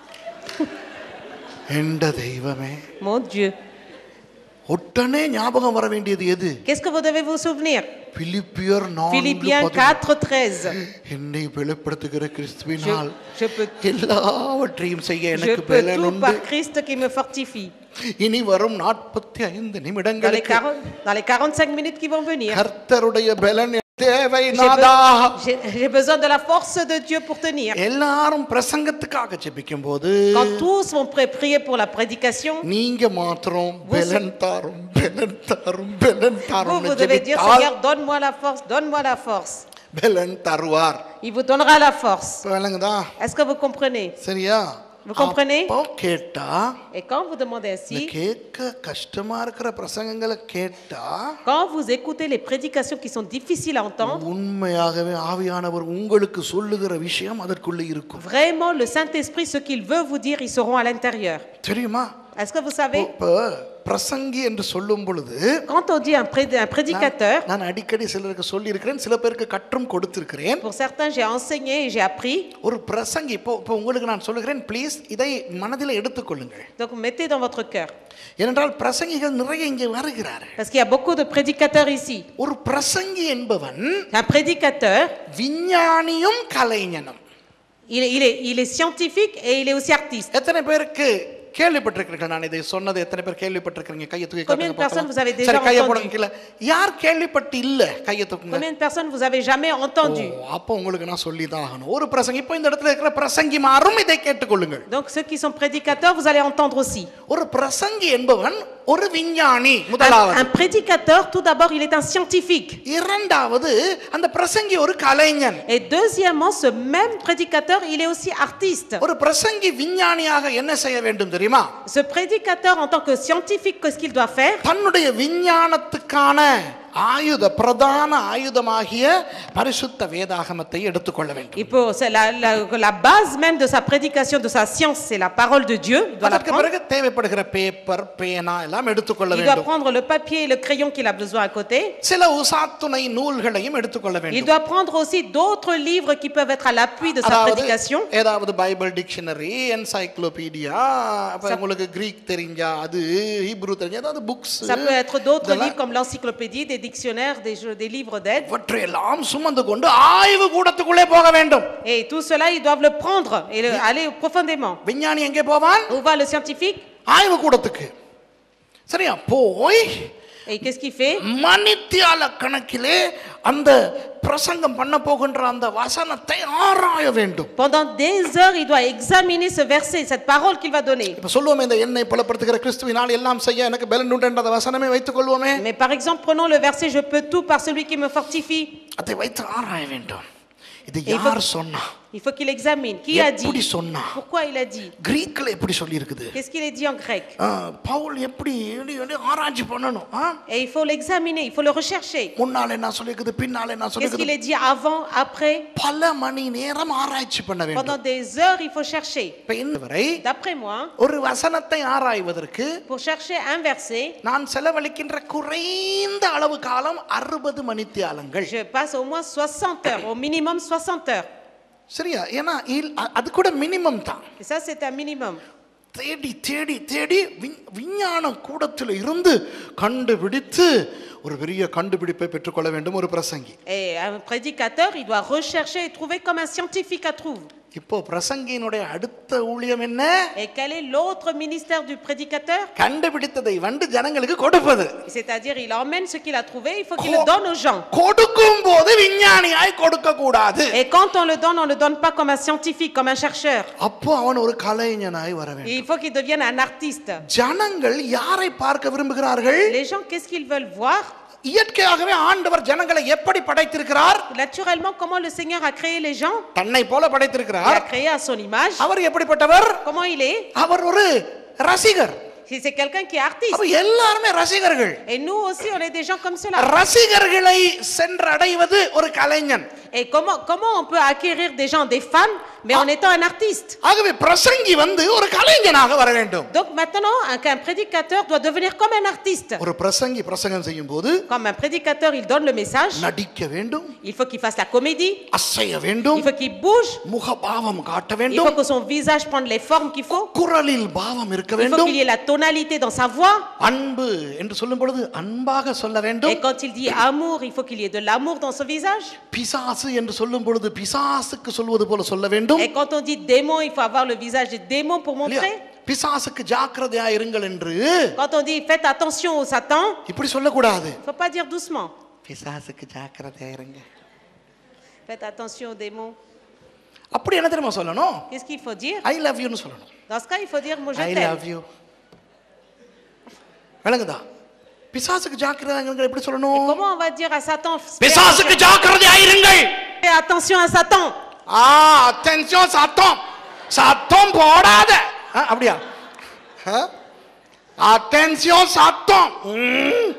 எந்த தெய்வமே Mon Dieu, உடனே ஞாபகம் வர வேண்டியது எது qu'est-ce que vous devez vous souvenir பிலிப்பியர் நான்கு Philippiens பதினொன்று. 4, 13. என்னை வெளிப்படுத்துகிற Je, கிறிஸ்துவினால் je peux, எல்லாவற்றையும் செய்ய je எனக்கு peux பலன் tout உண்டு par Christ qui me fortifie. இனி வரும் நாற்பத்தி ஐந்து Dans les, நிமிடங்களுக்கு 40 dans les 45 minutes qui vont venir, கர்த்தருடைய பலன் தேவை j'ai நாதா be- j'ai j'ai besoin de la force de Dieu pour tenir. எல்லாரும் பிரசங்கத்துக்காக ஜெபிக்கும் போது Quand tous vont pri- prier pour la prédication, நீங்க மாத்திரம் பலன் தாரும் பலன் தாரும் பலன் vous, தாரும் vous devez dire, Seigneur, donne-moi la force, donne-moi la force. பலன் தருவார் Il vous donnera la force. இப்ப விளங்குதா Est-ce que vous comprenez சரியா Vous comprenez? அப்போ கேட்டா Et quand vous demandez இந்த ainsi, கேட்க கஷ்டமா இருக்கிற பிரசங்கங்களை கேட்டா quand vous écoutez les prédications qui sont difficiles à entendre, உண்மையாகவே ஆவியானவர் உங்களுக்கு சொல்லுகிற விஷயம் அதற்குள்ள இருக்கும் vraiment le Saint-Esprit, ce qu'il veut vous dire, ils seront à l'intérieur. தெரியுமா Est-ce que vous savez, இப்போ பிரசங்கி என்று சொல்லும் பொழுது quand on dit un, pré- un prédicateur, நான் அடிக்கடி சிலருக்கு சொல்லியிருக்கிறேன் சில பேருக்கு கற்றும் கொடுத்திருக்கிறேன் pour certains j'ai enseigné et j'ai appris, ஒரு பிரசங்கி இப்போ இப்போ உங்களுக்கு நான் சொல்லுகிறேன் ப்ளீஸ் இதை மனதில் எடுத்துக்கொள்ளுங்கள் donc mettez dans votre cœur. ஏனென்றால் பிரசங்கிகள் நிறைய இங்கே வருகிறார்கள் Parce qu'il y a beaucoup de prédicateurs ici. ஒரு பிரசங்கி என்பவன் Un prédicateur, விஞ்ஞானியும் கலைஞனும் il est, il est- il est scientifique et il est aussi artiste. எத்தனை பேருக்கு கேள்விப்பட்டிருக்கிறீர்கள் நான் இதை சொன்னது எத்தனை பேர் கேள்விப்பட்டிருக்கீங்க கையை தூக்கி Combien காட்டுங்க de personnes பார்க்கலாம். vous avez déjà சரி கையை entendu? போடுங்க கீழே யார் கேள்விப்பட்டு இல்ல கையை தூக்குங்க Combien de personnes vous avez jamais entendu ஓ, அப்போ உங்களுக்கு நான் சொல்லி தான் ஆகணும் ஒரு பிரசங்கி இப்போ இந்த இடத்துல இருக்கிற பிரசங்கி மாறும் இதை கேட்டுக்கொள்ளுங்கள் Donc ceux qui sont prédicateurs, vous allez entendre aussi. ஒரு பிரசங்கி என்பவன் ஒரு விஞ்ஞானி Un, முதலாவது un prédicateur, tout d'abord, il est un scientifique. இரண்டாவது அந்த பிரசங்கி ஒரு கலைஞன் Et deuxièmement, ce même prédicateur, il est aussi artiste. ஒரு பிரசங்கி விஞ்ஞானியாக என்ன செய்ய வேண்டும் தெரியுமா Ce prédicateur, en tant que scientifique, qu'est-ce qu'il doit faire தன்னுடைய விஞ்ஞானத்துக்கான ஆயுத பிரதான ஆயுதமாகிய பரிசுத்த வேதாகமத்தை எடுத்துக்கொள்ள வேண்டும் il peut, c'est la, la, la base même de sa prédication, de sa science, c'est la parole de Dieu. Il doit la அதற்கு prendre. பிறகு தேவைப்படுகிற பேப்பர் பேனா எல்லாம் எடுத்துக்கொள்ள Il doit வேண்டும் prendre le papier et le crayon qu'il a besoin à côté. சில உசாத்துணை நூல்களையும் எடுத்துக்கொள்ள Il வேண்டும் doit prendre aussi d'autres livres qui peuvent être à l'appui de sa அதாவது prédication. ஏதாவது பைபிள் டிக்ஷனரி என்சைக்ளோபீடியா அப்ப உங்களுக்கு கிரீக் தெரிஞ்சா அது ஹீப்ரு தெரிஞ்சா அதாவது books Ça peut être d'autres livres comme l'encyclopédie, des dictionnaires, des, jeux- des livres d'aide. இவற்றையெல்லாம் சுமந்து கொண்டு ஆய்வு கூடத்துக்குள்ளே போக வேண்டும் Et tout cela, ils doivent le prendre et le- aller profondément. விஞ்ஞானி எங்கே போவான் Où va le scientifique ஆய்வு கூடத்துக்கு சரியா போய் Et qu'est-ce qu'il fait மணித்தியால கணக்கிலே அந்த பிரசங்கம் பண்ண போகின்ற அந்த வசனத்தை ஆராய வேண்டும் Pendant des heures, il doit examiner ce verset, cette parole qu'il va donner. இப்ப சொல்லுவோமே இந்த எண்ணெய் புலப்படுத்துகிற கிறிஸ்துவினால் எல்லாம் செய்ய எனக்கு பலன் உண்டு என்ற அந்த வசனமே வைத்துக் கொள்வோமே Mais par exemple, prenons le verset Je peux tout par celui qui me fortifie. அதை வைத்து ஆராய வேண்டும் இது Et il யார் faut- சொன்னா Il faut qu'il examine. Qui a எப்படி dit சொன்னா Pourquoi il a dit கிரீக்ல எப்படி சொல்லி இருக்குது Qu'est-ce qu'il est dit en grec Pavul எப்படி எப்படி எப்படி ஆராய்ச்சி பண்ணணும் ஆ? Et il faut l'examiner, il faut le rechercher. முன்னால என்ன சொல்லிருக்குது பின்னால என்ன Qu'est-ce qu'il சொல்லிருக்குது est dit avant, après பல மணி நேரம் ஆராய்ச்சி பண்ண வேண்டும் Pendant des heures, il faut chercher. இப்ப இந்த வரை D'après moi, ஒரு வசனத்தை ஆராய்வதற்கு pour chercher un verset, நான் செலவழிக்கின்ற குறைந்த அளவு காலம் அறுபது மணித்தியாலங்கள் je passe au moins 60 heures, au minimum 60 heures. சரியா ஏன்னா இல்- அ- அது கூட மினிமம் தான் Et ça, c'est un minimum. தேடி தேடி தேடி விஞ்- விஞ்ஞான கூடத்தில் இருந்து கண்டுபிடித்து ஒரு பெரிய கண்டுபிடிப்பை பெற்றுக்கொள்ள வேண்டும் ஒரு பிரசங்கி Et un prédicateur, il doit rechercher et trouver comme un scientifique a trouve. இப்போ பிரசங்கியினுடைய அடுத்த ஊழியம் என்ன Et quel est l'autre ministère du prédicateur கண்டுபிடித்ததை வந்து ஜனங்களுக்கு கொடுப்பது C'est-à-dire, il emmène ce qu'il a trouvé, il faut qu'il le donne aux gens. கொடுக்கும் போது விஞ்ஞானியாய் கொடுக்க கூடாது Et quand on le donne, on ne le donne pas comme un scientifique, comme un chercheur. அப்போ அவன் ஒரு கலைஞனாய் வர வேண்டும் Il faut qu'il devienne un artiste. ஜனங்கள் யாரை பார்க்க விரும்புகிறார்கள் Les gens, qu'est-ce qu'ils veulent voir இயற்கையாகவே ஆண்டவர் ஜனங்களை எப்படி படைத்திருக்கிறார் Naturellement, comment le Seigneur a créé les gens தன்னை போல Il படைத்திருக்கிறார் a créé à son image. அவர் எப்படிப்பட்டவர் Comment il est அவர் ஒரு ரசிகர் C'est c'est quelqu'un qui est artiste. அப்ப எல்லாருமே ரசிகர்கள் Et nous aussi, on est des gens comme cela. ரசிகர்களை சென்றடைவது ஒரு கலைஞன் Et comment, comment on peut acquérir des gens, des fans, mais en étant un artiste ஆகவே பிரசங்கி வந்து ஒரு கலைஞனாக வர வேண்டும் Donc maintenant, un, qu'un prédicateur doit devenir comme un artiste. ஒரு பிரசங்கி பிரசங்கம் செய்யும் போது Comme un prédicateur, il donne le message. நடிக்க வேண்டும் Il faut qu'il fasse la comédie. அசைய வேண்டும் Il faut qu'il bouge. முகபாவம் காட்ட Il faut வேண்டும் que son visage prenne les formes qu'il faut. குரலில் பாவம் இருக்க Il faut வேண்டும் qu'il y ait la tonalité dans sa voix. அன்பு என்று சொல்லும் பொழுது அன்பாக சொல்ல Et வேண்டும் quand il dit amour, il faut qu'il y ait de l'amour dans son visage. பிசாசு என்று சொல்லும் பொழுது பிசாசுக்கு சொல்வது போல சொல்ல வேண்டும் Et quand on dit démon, il faut avoir le visage des démons pour இல்லையா? montrer. பிசாசுக்கு ஜாக்கிரதையா இருங்கள் என்று Quand on dit faites attention au Satan, இப்படி சொல்லக்கூடாது il ne faut pas dire doucement. பிசாசுக்கு ஜாக்கிரதையா இருங்க Faites attention aux démons. அப்படி என்ன தெரியுமா சொல்லணும் Qu'est-ce qu'il faut dire I love யூன்னு சொல்லணும் Dans ce cas, il faut dire moi je I t'aime. Love you விளங்குதா பிசாசுக்கு ஜாக்கிரதைங்க எப்படி சொல்லணும் Comment on va dire à Satan பிசாசுக்கு ஜாக்கிரதையா இருங்கள் Fais attention à Satan. ஆ அட்டென்ஷன் சத்தம் சத்தம் போடாத ஆ, அப்படியா அட்டென்ஷன் சத்தம் ம்.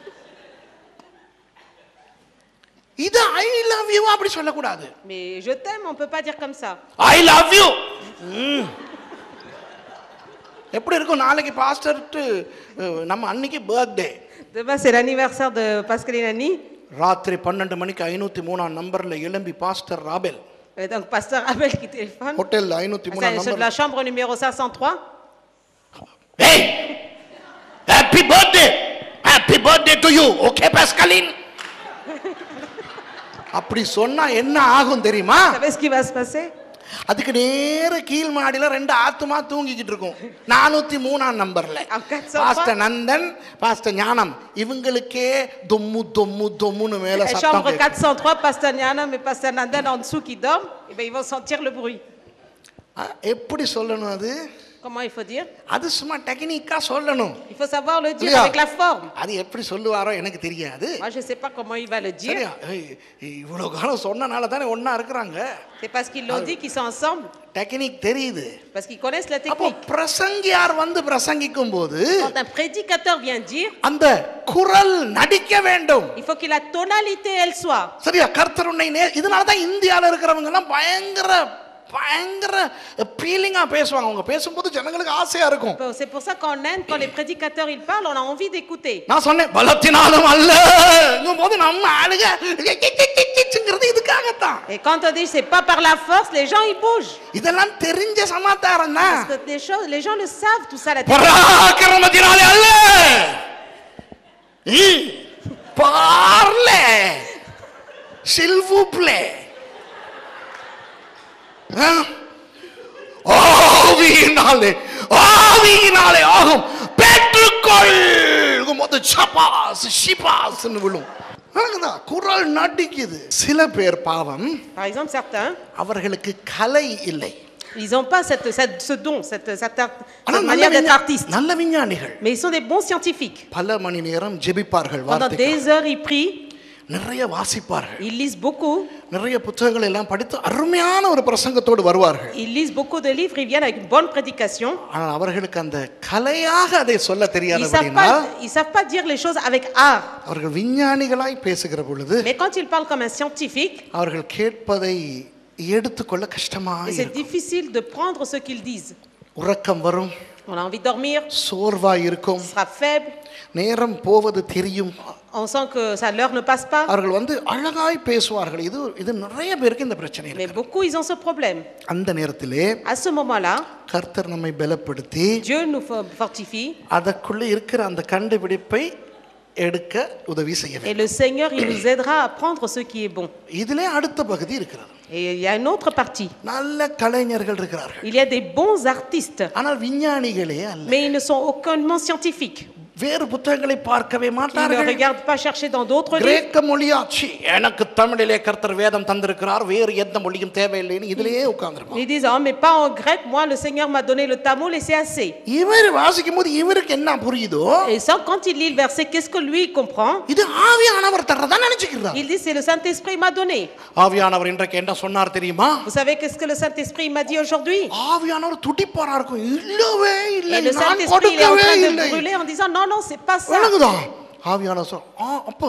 இது ஐ லவ் யூ அப்படி சொல்லக்கூடாது Mais je t'aime, on ne peut pas dire comme ça. I love you எப்படி இருக்கும் நாளைக்கு பாஸ்டர்ட்டு நம்ம அன்னைக்கு birthday Demain, c'est l'anniversaire de Pascal et Nani. ராத்திரி பன்னெண்டு மணிக்கு ஐநூத்தி மூணாம் நம்பர்ல எழும்பி பாஸ்டர் ராபெல் Et donc, pasteur Abel qui téléphone. Hotel ஐநூத்தி மூணாம் C'est ceux de number la chambre numéro 503. Hey! Happy birthday! Happy birthday to you! Okay, Pascaline? அப்படி சொன்னா என்ன ஆகும் தெரியுமா Vous savez ce qui va se passer அதுக்கு நேர கீழ் மாடியில ரெண்டு ஆத்துமா தூங்கிக்கிட்டு இருக்கும் நானூத்தி மூணாம் நம்பர்ல அக்கா பாஸ்டர் நந்தன் பாஸ்டர் ஞானம் இவங்களுக்கே தொம்மு தொம்மு தொம்முன்னு மேல La சத்தம் chambre கேட்கும். 403, Pasteur Nyanam et Pasteur Nandan en dessous qui dorment, eh ben, ils vont sentir le bruit. ஆ, எப்படி சொல்லணும் அது Comment il faut dire அது சும்மா டெக்னிக்கா சொல்லணும் Il faut savoir le dire இல்லையா? avec la forme. அது எப்படி சொல்லுவாரோ எனக்கு தெரியாது Moi, je ne sais pas comment il va le dire. சரியா ஏய், இவ்வளவு காலம் சொன்னனால தானே ஒண்ணா இருக்கிறாங்க C'est parce qu'ils l'ont dit qu'ils sont ensemble, technique தெரியுது parce qu'ils connaissent la அப்போ technique. பிரசங்கியார் வந்து பிரசங்கிக்கும் போது Quand un prédicateur vient dire, அந்த குரல் நடிக்க வேண்டும் il faut que la tonalité, elle soit. சரியா கர்த்தர் உன்னை நே இதனால தான் இந்தியாவில் இருக்கிறவங்க எல்லாம் பயங்கர பயங்கர ஃபீலிங்கா பேசுவாங்க அவங்க பேசும்போது ஜனங்களுக்கு ஆசையா இருக்கும் Bon, C'est pour ça qu'en Inde, quand les prédicateurs ils parlent, on a envie d'écouter. நான் சொன்னேன் பலத்தினாலும் அல்ல போது நம்ம ஆளுங்க ங்கிறது இதுக்காகத்தான் Et quand on dit c'est pas par la force, les gens ils bougent. இதெல்லாம் தெரிஞ்ச சமாச்சாரம் தான் Parce que les, choses, les gens le savent, tout ça, la technique. பராக்கிரமத்தினாலே அல்ல பார்லே சில்வூப்லே ஆவியினாலே ஆவியினாலே ஆகும் பெற்றுக்கொள் போது சபாஸ் ஷிபாஸ்னு விழும் வணங்குதா குரல் நடிக்குது சில பேர் பாவம் Par exemple, certains, அவர்களுக்கு கலை இல்லை ils n'ont pas cette, cette- ce don, cette, cette art- ஆனா cette நல்ல manière d'être விஞ்ஞா- artiste. நல்ல விஞ்ஞானிகள் Mais ils sont des bons scientifiques. பல மணி நேரம் ஜெபிப்பார்கள் Pendant வார்த்தை des heures, ils prient, நிறைய வாசிப்பார்கள் ils lisent beaucoup, நிறைய புத்தகங்கள் எல்லாம் படித்து அருமையான ஒரு பிரசங்கத்தோடு வருவார்கள் ils lisent beaucoup de livres, ils viennent avec une bonne prédication. ஆனால் அவர்களுக்கு அந்த கலையாக அதை சொல்ல Ils ne savent, தெரியாதபடினா pas- ils savent pas dire les choses avec art. அவர்கள் விஞ்ஞானிகளாய் பேசுகிற பொழுது Mais quand ils parlent comme un scientifique, அவர்கள் கேட்பதை எடுத்துக்கொள்ள கஷ்டமாக c'est இருக்கும் difficile de prendre ce qu'ils disent. உறக்கம் வரும் On a envie de dormir, சோர்வாய் on இருக்கும் sera faible, நேரம் போவது தெரியும் on sent que ça l'heure ne passe pas. அவர்கள் வந்து அழகாய் பேசுவார்கள் இது இது நிறைய பேருக்கு இந்த பிரச்சனை Mais இருக்கு beaucoup, ils ont ce problème. அந்த நேரத்திலே À ce moment-là, கர்த்தர் நம்மை பலப்படுத்தி Dieu nous fo- fortifie அதற்குள்ளே இருக்கிற அந்த கண்டுபிடிப்பை எடுக்க உதவி செய்ய வேண்டும் et le Seigneur, il nous aidera à prendre ce qui est bon. இதிலே அடுத்த பகுதி இருக்கிறது Et il y a une autre partie. நல்ல கலைஞர்கள் இருக்கிறார்கள் Il y a des bons artistes, ஆனால் விஞ்ஞானிகளே அல்ல mais ils ne sont aucunement scientifiques. வேறு புத்தகங்களை பார்க்கவே Ils ne மாட்டார்கள் regardent pas chercher dans d'autres livres. கிரேக்க மொழியாச்சு எனக்கு தமிழிலே கர்த்தர் வேதம் தந்திருக்கிறார் வேறு எந்த மொழியும் தேவையில்லைன்னு இதுலயே உட்கார்ந்துருப்பான் Ils disent, oh, mais pas en grec, moi le Seigneur m'a donné le tamoul et c'est assez. இவர் வாசிக்கும் போது இவருக்கு என்ன புரியுதோ Et ça, quand il lit le verset, qu'est-ce que lui il comprend இது ஆவியானவர் தர்றதா நினைச்சுக்கிறார் Il dit, c'est le Saint-Esprit qui m'a donné. ஆவியானவர் இன்றைக்கு என்ன சொன்னார் தெரியுமா Vous savez qu'est-ce que le Saint-Esprit m'a dit aujourd'hui ஆவியானவர் துடிப்பாரா இருக்கும் இல்லவே இல்லை Et le நான் Saint-Esprit il est en கொடுக்கவே train de இல்லை brûler en disant, non, non, c'est pas ça. விளங்குதா ஆவியானவர் சொல் ஆ, அப்ப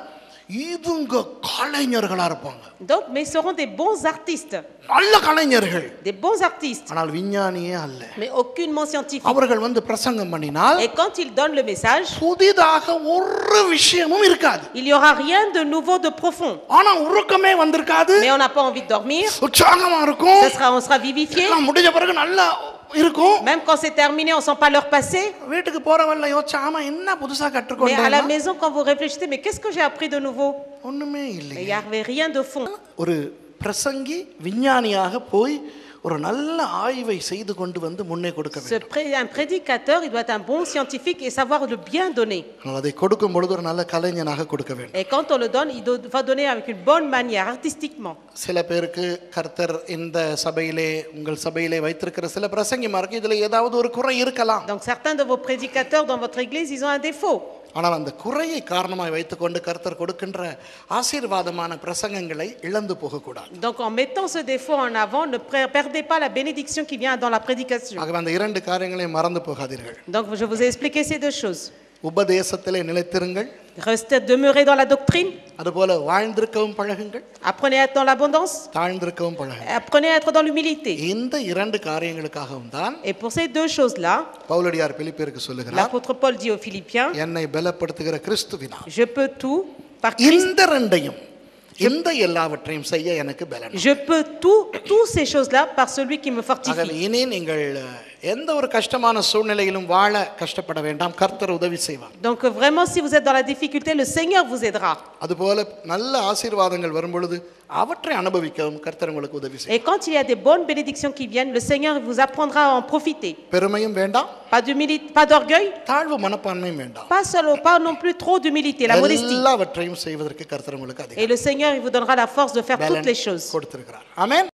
இதுங்க கலைஞர்களா இருப்பாங்க Donc, mais ils seront des bons artistes, நல்ல கலைஞர்கள் des bons artistes, ஆனால் விஞ்ஞானியே அல்ல mais aucunement scientifiques. அவர்கள் வந்து பிரசங்கம் பண்ணினால் Et quand ils donnent le message, புதிதாக ஒரு விஷயமும் இருக்காது il n'y aura rien de nouveau, de profond. ஆனா உறக்கமே வந்திருக்காது Mais on n'a pas envie de dormir, உற்சாகமா இருக்கும் ça sera, on sera vivifié. எல்லாம் முடிஞ்ச பிறகு நல்லா இருக்கும் Même quand c'est terminé, on sent pas l'heure passer. வீட்டுக்கு போறவல்ல யோசிச்சா ஆமா என்ன புதுசா Mais à la கற்றுக்கொண்டேன் maison, quand vous réfléchissez, mais qu'est-ce que j'ai appris de nouveau ஒண்ணுமே Il இல்லை n'y avait rien de fond. ஒரு பிரசங்கி விஞ்ஞானியாக போய் ஒரு நல்ல ஆய்வை செய்து கொண்டு வந்து முன்னே கொடுக்க Ce வேண்டும் pré- un prédicateur, il doit être un bon scientifique et savoir le bien donner. ஆனால் அதை கொடுக்கும் பொழுது ஒரு நல்ல கலைஞனாக கொடுக்க வேண்டும் Et quand on le donne, il do- va donner avec une bonne manière, artistiquement. சில பேருக்கு கர்த்தர் இந்த சபையிலே உங்கள் சபையிலே வைத்திருக்கிற சில பிரசங்கிமாருக்கு இதுல ஏதாவது ஒரு குறை இருக்கலாம் Donc certains de vos prédicateurs dans votre église, ils ont un défaut. ஆனால் அந்த குறையை காரணமாய் வைத்துக்கொண்டு கர்த்தர் கொடுக்கின்ற ஆசீர்வாதமான பிரசங்கங்களை இழந்து போகக்கூடாது Donc en mettant ce défaut en avant, ne pre- perdez pas la bénédiction qui vient dans la prédication. ஆகவே அந்த இரண்டு காரியங்களையும் மறந்து போகாதீர்கள் Donc je vous ai expliqué ces deux choses. உபதேசத்திலே நிலைத்திருங்கள் Restez, demeurez dans la doctrine, அதுபோல வாழ்ந்திருக்கவும் பழகுங்கள் apprenez à être dans l'abondance, தாழ்ந்திருக்கவும் பழகுங்கள் apprenez à être dans l'humilité. இந்த இரண்டு காரியங்களுக்காகவும் தான் Et pour ces deux choses-là, பவுலடியார் பிலிப்பியருக்கு சொல்லுகிறார் l'apôtre Paul dit aux Philippiens, என்னை பலப்படுத்துகிற கிறிஸ்துவினா je peux tout par Christ. இந்த ரெண்டையும் இந்த எல்லாவற்றையும் செய்ய எனக்கு பலன் Je peux tout, toutes ces choses-là par celui qui me ஆகவே fortifie. இனி நீங்கள் அஹ், எந்த ஒரு கஷ்டமான சூழ்நிலையிலும் வாழ கஷ்டப்பட வேண்டாம் கர்த்தர் உதவி செய்வார் Donc vraiment, si vous êtes dans la difficulté, le Seigneur vous aidera. அதுபோல நல்ல ஆசீர்வாதங்கள் வரும் பொழுது அவற்றை அனுபவிக்கவும் கர்த்தர் உங்களுக்கு உதவி செய்வார் Et quand il y a des bonnes bénédictions qui viennent, le Seigneur vous apprendra à en profiter. பெருமையும் வேண்டாம் Pas d'humilité, pas d'orgueil, தாழ்வு மனப்பான்மையும் வேண்டாம் pas seul, pas non plus trop d'humilité, la modestie. எல்லாவற்றையும் செய்வதற்கு கர்த்தர் உங்களுக்கு Et அதிகம் le Seigneur, il vous donnera la force de faire toutes les choses. கொடுத்திருக்கிறார் ஆமென்